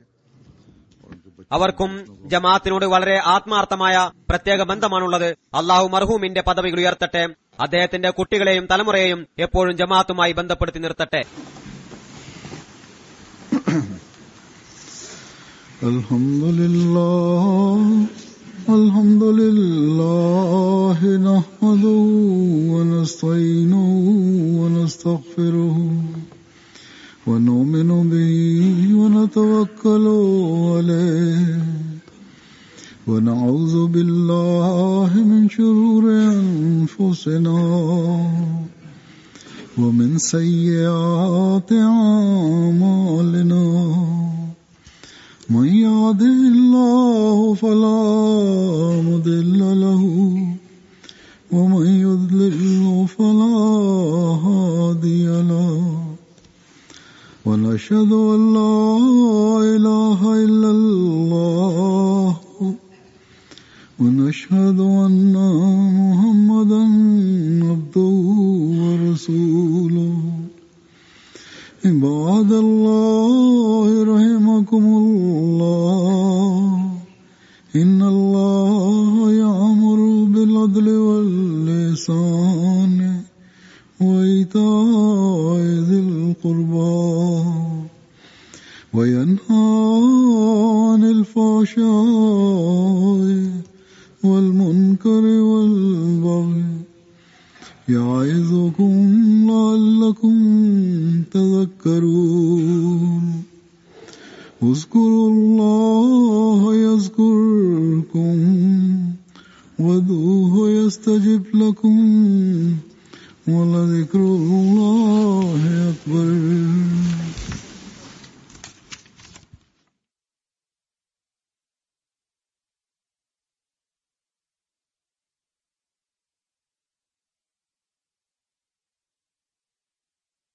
और उनके बच्चे അവർക്കും ജമാഅത്തിനോട് വളരെ ആത്മാർത്ഥമായ പ്രത്യേക ബന്ധമാണുള്ളത് അള്ളാഹു മർഹൂമിന്റെ പദവികൾ ഉയർത്തട്ടെ അദ്ദേഹത്തിന്റെ കുട്ടികളെയും തലമുറയെയും എപ്പോഴും ജമാഅത്തുമായി ബന്ധപ്പെടുത്തി നിർത്തട്ടെ الحمد لله الحمد لله نحمده ونستعينه ونستغفره ونؤمن به ونتوكل عليه ونعوذ بالله من شرور أنفسنا ومن سيئات أعمالنا من يهده الله فلا مضل له ومن يضلل فلا هادي له ونشهد أن لا إله إلا الله ونشهد أن محمدا عبده ورسوله عباد الله رحمكم الله إن الله يأمر بالعدل واللسان وإيتاء ذي القربى وينهى عن الفحشاء والمنكر والبغي يعظكم لعلكم تذكرون اذكروا الله يذكركم وادعوه يستجب لكم ولذكر الله